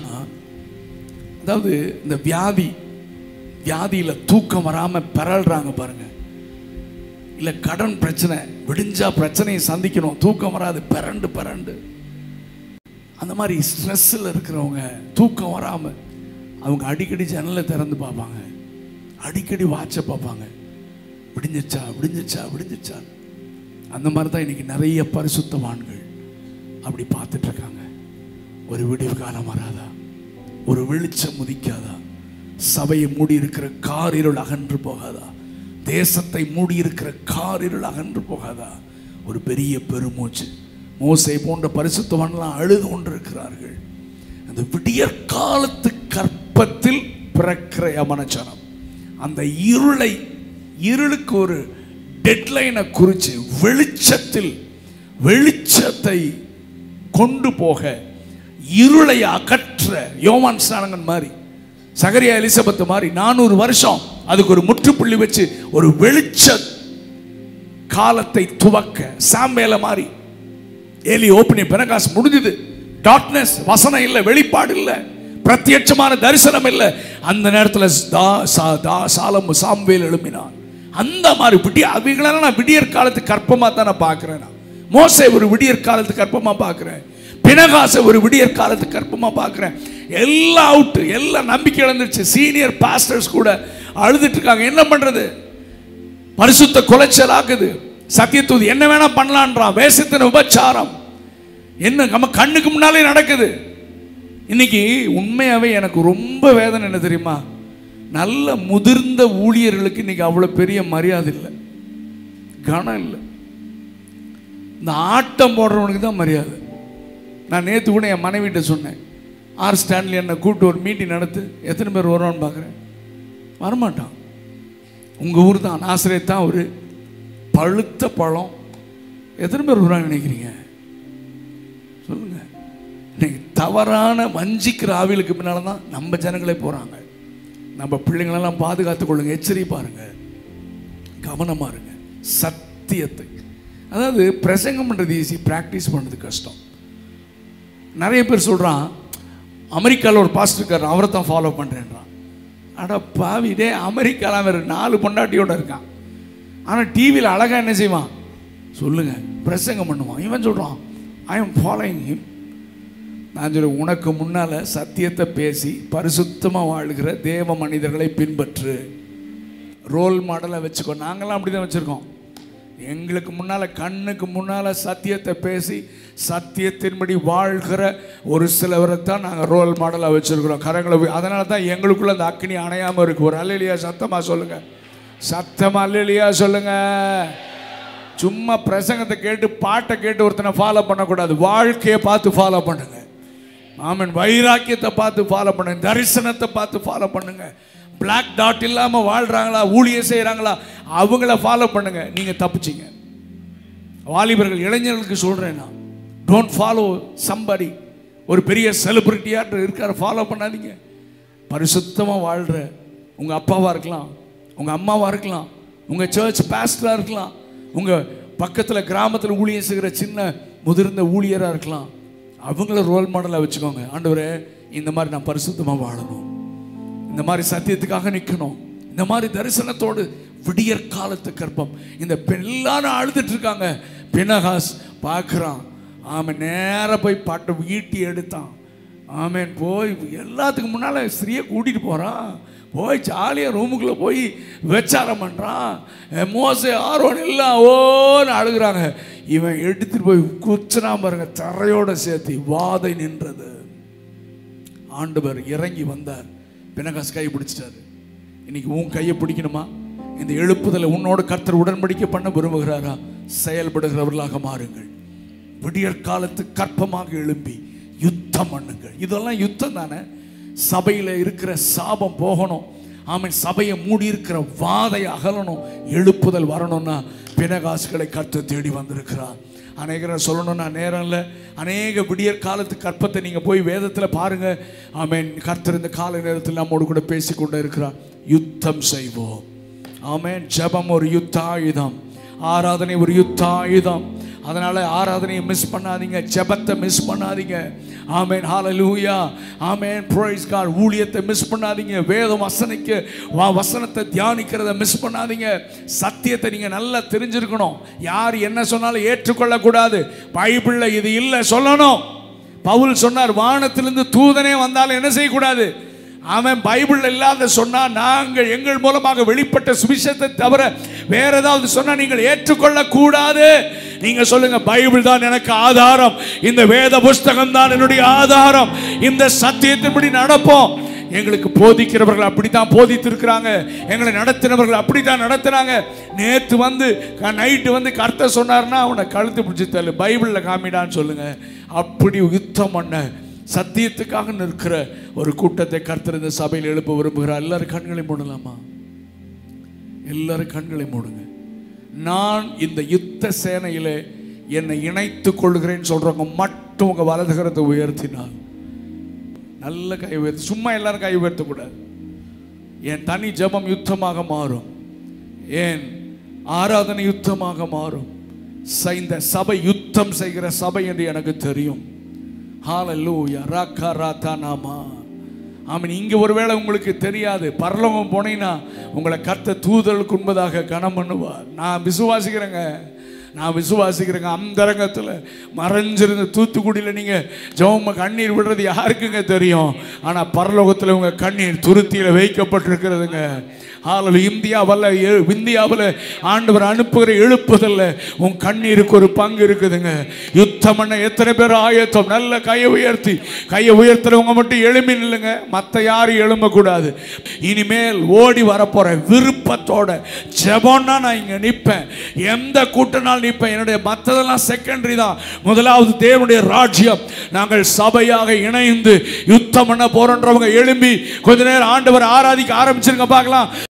அதாவது இந்த வியாதி வியாதியில் தூக்கம் வராமல் பிறல்றாங்க பாருங்க இல்லை கடன் பிரச்சனை விடிஞ்சா பிரச்சனையை சந்திக்கணும் தூக்கம் வராது பிறண்டு பிறண்டு அந்த மாதிரி ஸ்ட்ரெஸ்ஸில் இருக்கிறவங்க தூக்கம் வராமல் அவங்க அடிக்கடி ஜன்னலை திறந்து பார்ப்பாங்க அடிக்கடி வாட்சை பார்ப்பாங்க விடிஞ்சிச்சா விடிஞ்சிச்சா விடிஞ்சிச்சா அந்த மாதிரி தான் இன்னைக்கு நிறைய பரிசுத்தவான்கள் அப்படி பார்த்துட்டு இருக்காங்க ஒரு விடிவு காலம் வராதா ஒரு வெளிச்சம் முதிக்காதா சபையை மூடி இருக்கிற காரிருள் அகன்று போகாதா தேசத்தை மூடி இருக்கிற காரிருள் அகன்று போகாதா ஒரு பெரிய பெருமூச்சு மோசை போன்ற பரிசுத்தவான்லாம் அழுது கொண்டிருக்கிறார்கள் அந்த விடியற் காலத்து கற்பத்தில் பிறக்கிற யமனச்சனம் அந்த இருளை இருளுக்கு ஒரு டெட்லைனை குறித்து வெளிச்சத்தில் வெளிச்சத்தை கொண்டு போக இருளை அகற்ற யோவான் ஸ்நானங்கன் மாதிரி சகரியா எலிசபெத் மாதிரி நானூறு வருஷம் அதுக்கு ஒரு முற்றுப்புள்ளி வச்சு ஒரு வெளிச்ச காலத்தை துவக்க சாம்பேல மாதிரி ஏலி ஓப்பனி பெனகாஸ் முடிஞ்சது டார்க்னஸ் வசனம் இல்லை வெளிப்பாடு இல்லை பிரத்யட்சமான தரிசனம் இல்லை அந்த நேரத்தில் தா சா தா சாலம் சாம்வேல் எழுப்பினான் அந்த மாதிரி விடிய அவங்களெல்லாம் நான் விடியற் காலத்து கற்பமாக தான் நான் பார்க்குறேன் நான் மோசை ஒரு விடியற் காலத்து கற்பமாக பார்க்குறேன் பினகாசை ஒரு விடியற் காலத்து கற்பமாக பார்க்குறேன் எல்லாம் அவுட்டு எல்லாம் நம்பிக்கை இழந்துருச்சு சீனியர் பாஸ்டர்ஸ் கூட அழுதுட்டு இருக்காங்க என்ன பண்ணுறது பரிசுத்த குலைச்சல் ஆக்குது சத்தியத்தூது என்ன வேணா பண்ணலான்றான் வேசத்தின் உபச்சாரம் என்ன நம்ம கண்ணுக்கு முன்னாலே நடக்குது இன்னைக்கு உண்மையாவே எனக்கு ரொம்ப வேதனை என்ன தெரியுமா நல்ல முதிர்ந்த ஊழியர்களுக்கு இன்னைக்கு அவ்வளோ பெரிய மரியாதை இல்லை கனம் இல்லை இந்த ஆட்டம் போடுறவனுக்கு தான் மரியாதை நான் நேற்று கூட என் மனைவிட்ட சொன்னேன் ஆர் ஸ்டான்லி என்னை கூப்பிட்டு ஒரு மீட்டிங் நடத்து எத்தனை பேர் வருவான்னு பார்க்குறேன் வரமாட்டான் உங்கள் ஊர் தான் நாசிரியர் தான் ஒரு பழுத்த பழம் எத்தனை பேர் வருவாங்க நினைக்கிறீங்க சொல்லுங்க இன்னைக்கு தவறான வஞ்சிக்கிற ஆவிகளுக்கு பின்னால தான் நம்ம ஜனங்களே போகிறாங்க நம்ம பிள்ளைங்களெல்லாம் பாதுகாத்துக் கொள்ளுங்க எச்சரிப்பா இருங்க கவனமா இருங்க சத்தியத்தை அதாவது பிரசங்கம் பண்ணுறது ஈஸி ப்ராக்டிஸ் பண்ணுறது கஷ்டம் நிறைய பேர் சொல்கிறான் அமெரிக்காவில் ஒரு பாஸ்டர் இருக்கார் அவரை தான் ஃபாலோ பண்ணுறேன்றான் அட பாவி டே அமெரிக்காலாம் வேறு நாலு பொண்டாட்டியோட இருக்கான் ஆனால் டிவியில் அழகாக என்ன செய்வான் சொல்லுங்க பிரசங்கம் பண்ணுவான் இவன் சொல்கிறான் ஐ எம் ஃபாலோயிங் ஹிம் நான் சொல்ல உனக்கு முன்னால் சத்தியத்தை பேசி பரிசுத்தமாக வாழ்கிற தேவ மனிதர்களை பின்பற்று ரோல் மாடலை வச்சுக்கோ நாங்களாம் அப்படி தான் வச்சுருக்கோம் எங்களுக்கு முன்னால் கண்ணுக்கு முன்னால் சத்தியத்தை பேசி சத்தியத்தின்படி வாழ்கிற ஒரு சிலவரை தான் நாங்கள் ரோல் மாடலாக வச்சுருக்கிறோம் கரங்களை வி- அதனால தான் எங்களுக்குள்ள அந்த அக்னி அணையாமல் இருக்கு ஒரு அல்லையா சத்தமாக சொல்லுங்கள் சத்தமாக அல்லையா சொல்லுங்கள் சும்மா பிரசங்கத்தை கேட்டு பாட்டை கேட்டு ஒருத்தனை ஃபாலோ பண்ணக்கூடாது வாழ்க்கையை பார்த்து ஃபாலோ பண்ணுங்க ஆமன் வைராக்கியத்தை பார்த்து ஃபாலோ பண்ணுங்க தரிசனத்தை பார்த்து ஃபாலோ பண்ணுங்க Black டாட் இல்லாமல் வாழ்றாங்களா ஊழியம் செய்கிறாங்களா அவங்கள ஃபாலோ பண்ணுங்க நீங்கள் தப்பிச்சிங்க வாலிபர்கள் இளைஞர்களுக்கு சொல்கிறேன் நான் டோன்ட் ஃபாலோ சம்படி ஒரு பெரிய செலிபிரிட்டியாக இருக்கார் ஃபாலோ பண்ணாதீங்க பரிசுத்தமாக வாழ்கிற உங்கள் அப்பாவாக இருக்கலாம் உங்கள் அம்மாவாக இருக்கலாம் உங்கள் சர்ச் பாஸ்டராக இருக்கலாம் உங்கள் பக்கத்தில் கிராமத்தில் ஊழியம் செய்கிற சின்ன முதிர்ந்த ஊழியராக இருக்கலாம் அவங்கள ரோல் மாடலாக வச்சுக்கோங்க ஆண்டவரே இந்த மாதிரி நான் பரிசுத்தமாக வாழணும் இந்த மாதிரி சத்தியத்துக்காக நிற்கணும் இந்த மாதிரி தரிசனத்தோடு விடியற் காலத்து கற்பம் இந்த பெண் எல்லாரும் அழுதுட்டு இருக்காங்க பினகாஸ் பார்க்குறான் ஆமாம் நேராக போய் பாட்டை ஈட்டி எடுத்தான் ஆமேன் போய் எல்லாத்துக்கும் முன்னால் ஸ்திரியை கூட்டிகிட்டு போகிறான் போய் ஜாலியாக ரூமுக்குள்ளே போய் விபச்சாரம் பண்ணுறான் மோசை ஆர்வம் எல்லாம் ஓன்னு அழுகுறாங்க இவன் எடுத்துட்டு போய் குச்சினா பாருங்க தரையோட சேர்த்து வாதை நின்றது ஆண்டவர் இறங்கி வந்தார் பினகாஸ் கை பிடிச்சிட்டாரு இன்னைக்கு உன் கையை பிடிக்கணுமா இந்த எழுப்புதலை உன்னோட கர்த்தர் உடன்படிக்கை பண்ண விரும்புகிறாரா செயல்படுகிறவர்களாக மாறுங்கள் விடியற் காலத்து கற்பமாக எழும்பி யுத்தம் பண்ணுங்கள் இதெல்லாம் யுத்தம் தானே சபையில் இருக்கிற சாபம் போகணும் ஆமென் சபையை மூடி இருக்கிற வாதை அகலணும் எழுப்புதல் வரணும்னா பினகாசுகளை கற்று தேடி வந்திருக்கிறார் அநேகரை சொல்லணும்னா நேரம் இல்லை அநேக விடியற் காலத்து கற்பத்தை நீங்கள் போய் வேதத்தில் பாருங்க ஆமென் கர்த்தர் இந்த கால நேரத்தில் நம்மோடு கூட பேசிக்கொண்டே இருக்கிறார் யுத்தம் செய்வோம் ஆமென் ஜெபம் ஒரு யுத்த ஆயுதம் ஆராதனை ஒரு யுத்த ஆயுதம் அதனால ஆராதனையை மிஸ் பண்ணாதீங்க ஜெபத்தை மிஸ் பண்ணாதீங்க ஆமென் ஹalleluya ஆமென் praise God ஊழியத்தை மிஸ் பண்ணாதீங்க வேதம் வசனிக்க வா வசனத்தை தியானிக்கிறத மிஸ் பண்ணாதீங்க சத்தியத்தை நீங்க நல்லா தெரிஞ்சிருக்கணும் யார் என்ன சொன்னாலும் ஏற்றுக்கொள்ள கூடாது பைபிள்ல இது இல்லை சொல்லணும் பவுல் சொன்னார் வானத்திலிருந்து தூதனே வந்தாலும் என்ன செய்யக்கூடாது அவன் பைபிள் இல்லாத சொன்னா நாங்கள் எங்கள் மூலமாக வெளிப்பட்ட சுவிசேஷத்தை தவிர வேற ஏதாவது சொன்னா நீங்கள் ஏற்றுக்கொள்ள கூடாது நீங்க சொல்லுங்க பைபிள் தான் எனக்கு ஆதாரம் இந்த வேத புஸ்தகம் தான் என்னுடைய ஆதாரம் இந்த சத்தியத்தின்படி நடப்போம் எங்களுக்கு போதிக்கிறவர்கள் அப்படித்தான் போதித்திருக்கிறாங்க எங்களை நடத்தினவர்கள் அப்படித்தான் நடத்துனாங்க நேத்து வந்து நைட்டு வந்து கர்த்தர் சொன்னார்னா அவனை கழுத்து பிடிச்சி தள்ளு பைபிளில் காமிடான்னு சொல்லுங்க அப்படி யுத்தம் பண்ண சத்தியத்துக்காக நிற்கிற ஒரு கூட்டத்தை கர்த்தர் இந்த சபையில் எழுப்ப விரும்புகிறார் எல்லாரும் கண்களை மூடலாமா எல்லாரும் கண்களை மூடுங்க நான் இந்த யுத்த சேனையிலே என்னை இணைத்துக் கொள்கிறேன்னு சொல்றவங்க மட்டும் உங்க வலதுகரத்தை உயர்த்தினால் நல்ல கை உயர்த்து சும்மா எல்லாரும் கை உயர்த்தக்கூடாது என் தனி ஜெபம் யுத்தமாக மாறும் ஏன் ஆராதனை யுத்தமாக மாறும் ச- இந்த சபை யுத்தம் செய்கிற சபை என்று எனக்கு தெரியும் ஹalleluya ராக்கா ராத்தா நாமா ஆமீன் இங்க ஒருவேளை உங்களுக்கு தெரியாது பரலோகம் போனீங்கன்னா உங்களை கர்த்த தூதலுக்கு உண்பதாக கனம் பண்ணுவார் நான் விசுவாசிக்கிறேங்க நான் விசுவாசிக்கிறேங்க அந்தரங்கத்தில் மறைஞ்சிருந்த தூத்துக்குடியில் நீங்கள் ஜெபம் கண்ணீர் விடுறது யாருக்குங்க தெரியும் ஆனால் பரலோகத்தில் உங்கள் கண்ணீர் துருத்தியில் வைக்கப்பட்டிருக்கிறதுங்க ஆளு இந்தியாவில் இந்தியாவில் ஆண்டவர் அனுப்புகிற எழுப்புதல்ல உன் கண்ணீருக்கு ஒரு பங்கு இருக்குதுங்க யுத்தம் பண்ண எத்தனை பேர் ஆயத்தம் நல்ல கையை உயர்த்தி கையை உயர்த்துறவங்க மட்டும் எழும்பி நில்லுங்க மற்ற யாரும் எழும்பக்கூடாது இனிமேல் ஓடி வரப்போற விருப்பத்தோட ஜெபம்னா நான் இங்க நிற்பேன் எந்த கூட்டனால் நிற்பேன் என்னுடைய மற்றதெல்லாம் செகண்டரி தான் முதலாவது தேவனுடைய ராஜ்யம் நாங்கள் சபையாக இணைந்து யுத்தம் பண்ண போறோன்றவங்க எழும்பி கொஞ்ச நேரம் ஆண்டவர் ஆராதிக்க ஆரம்பிச்சிருங்க பார்க்கலாம்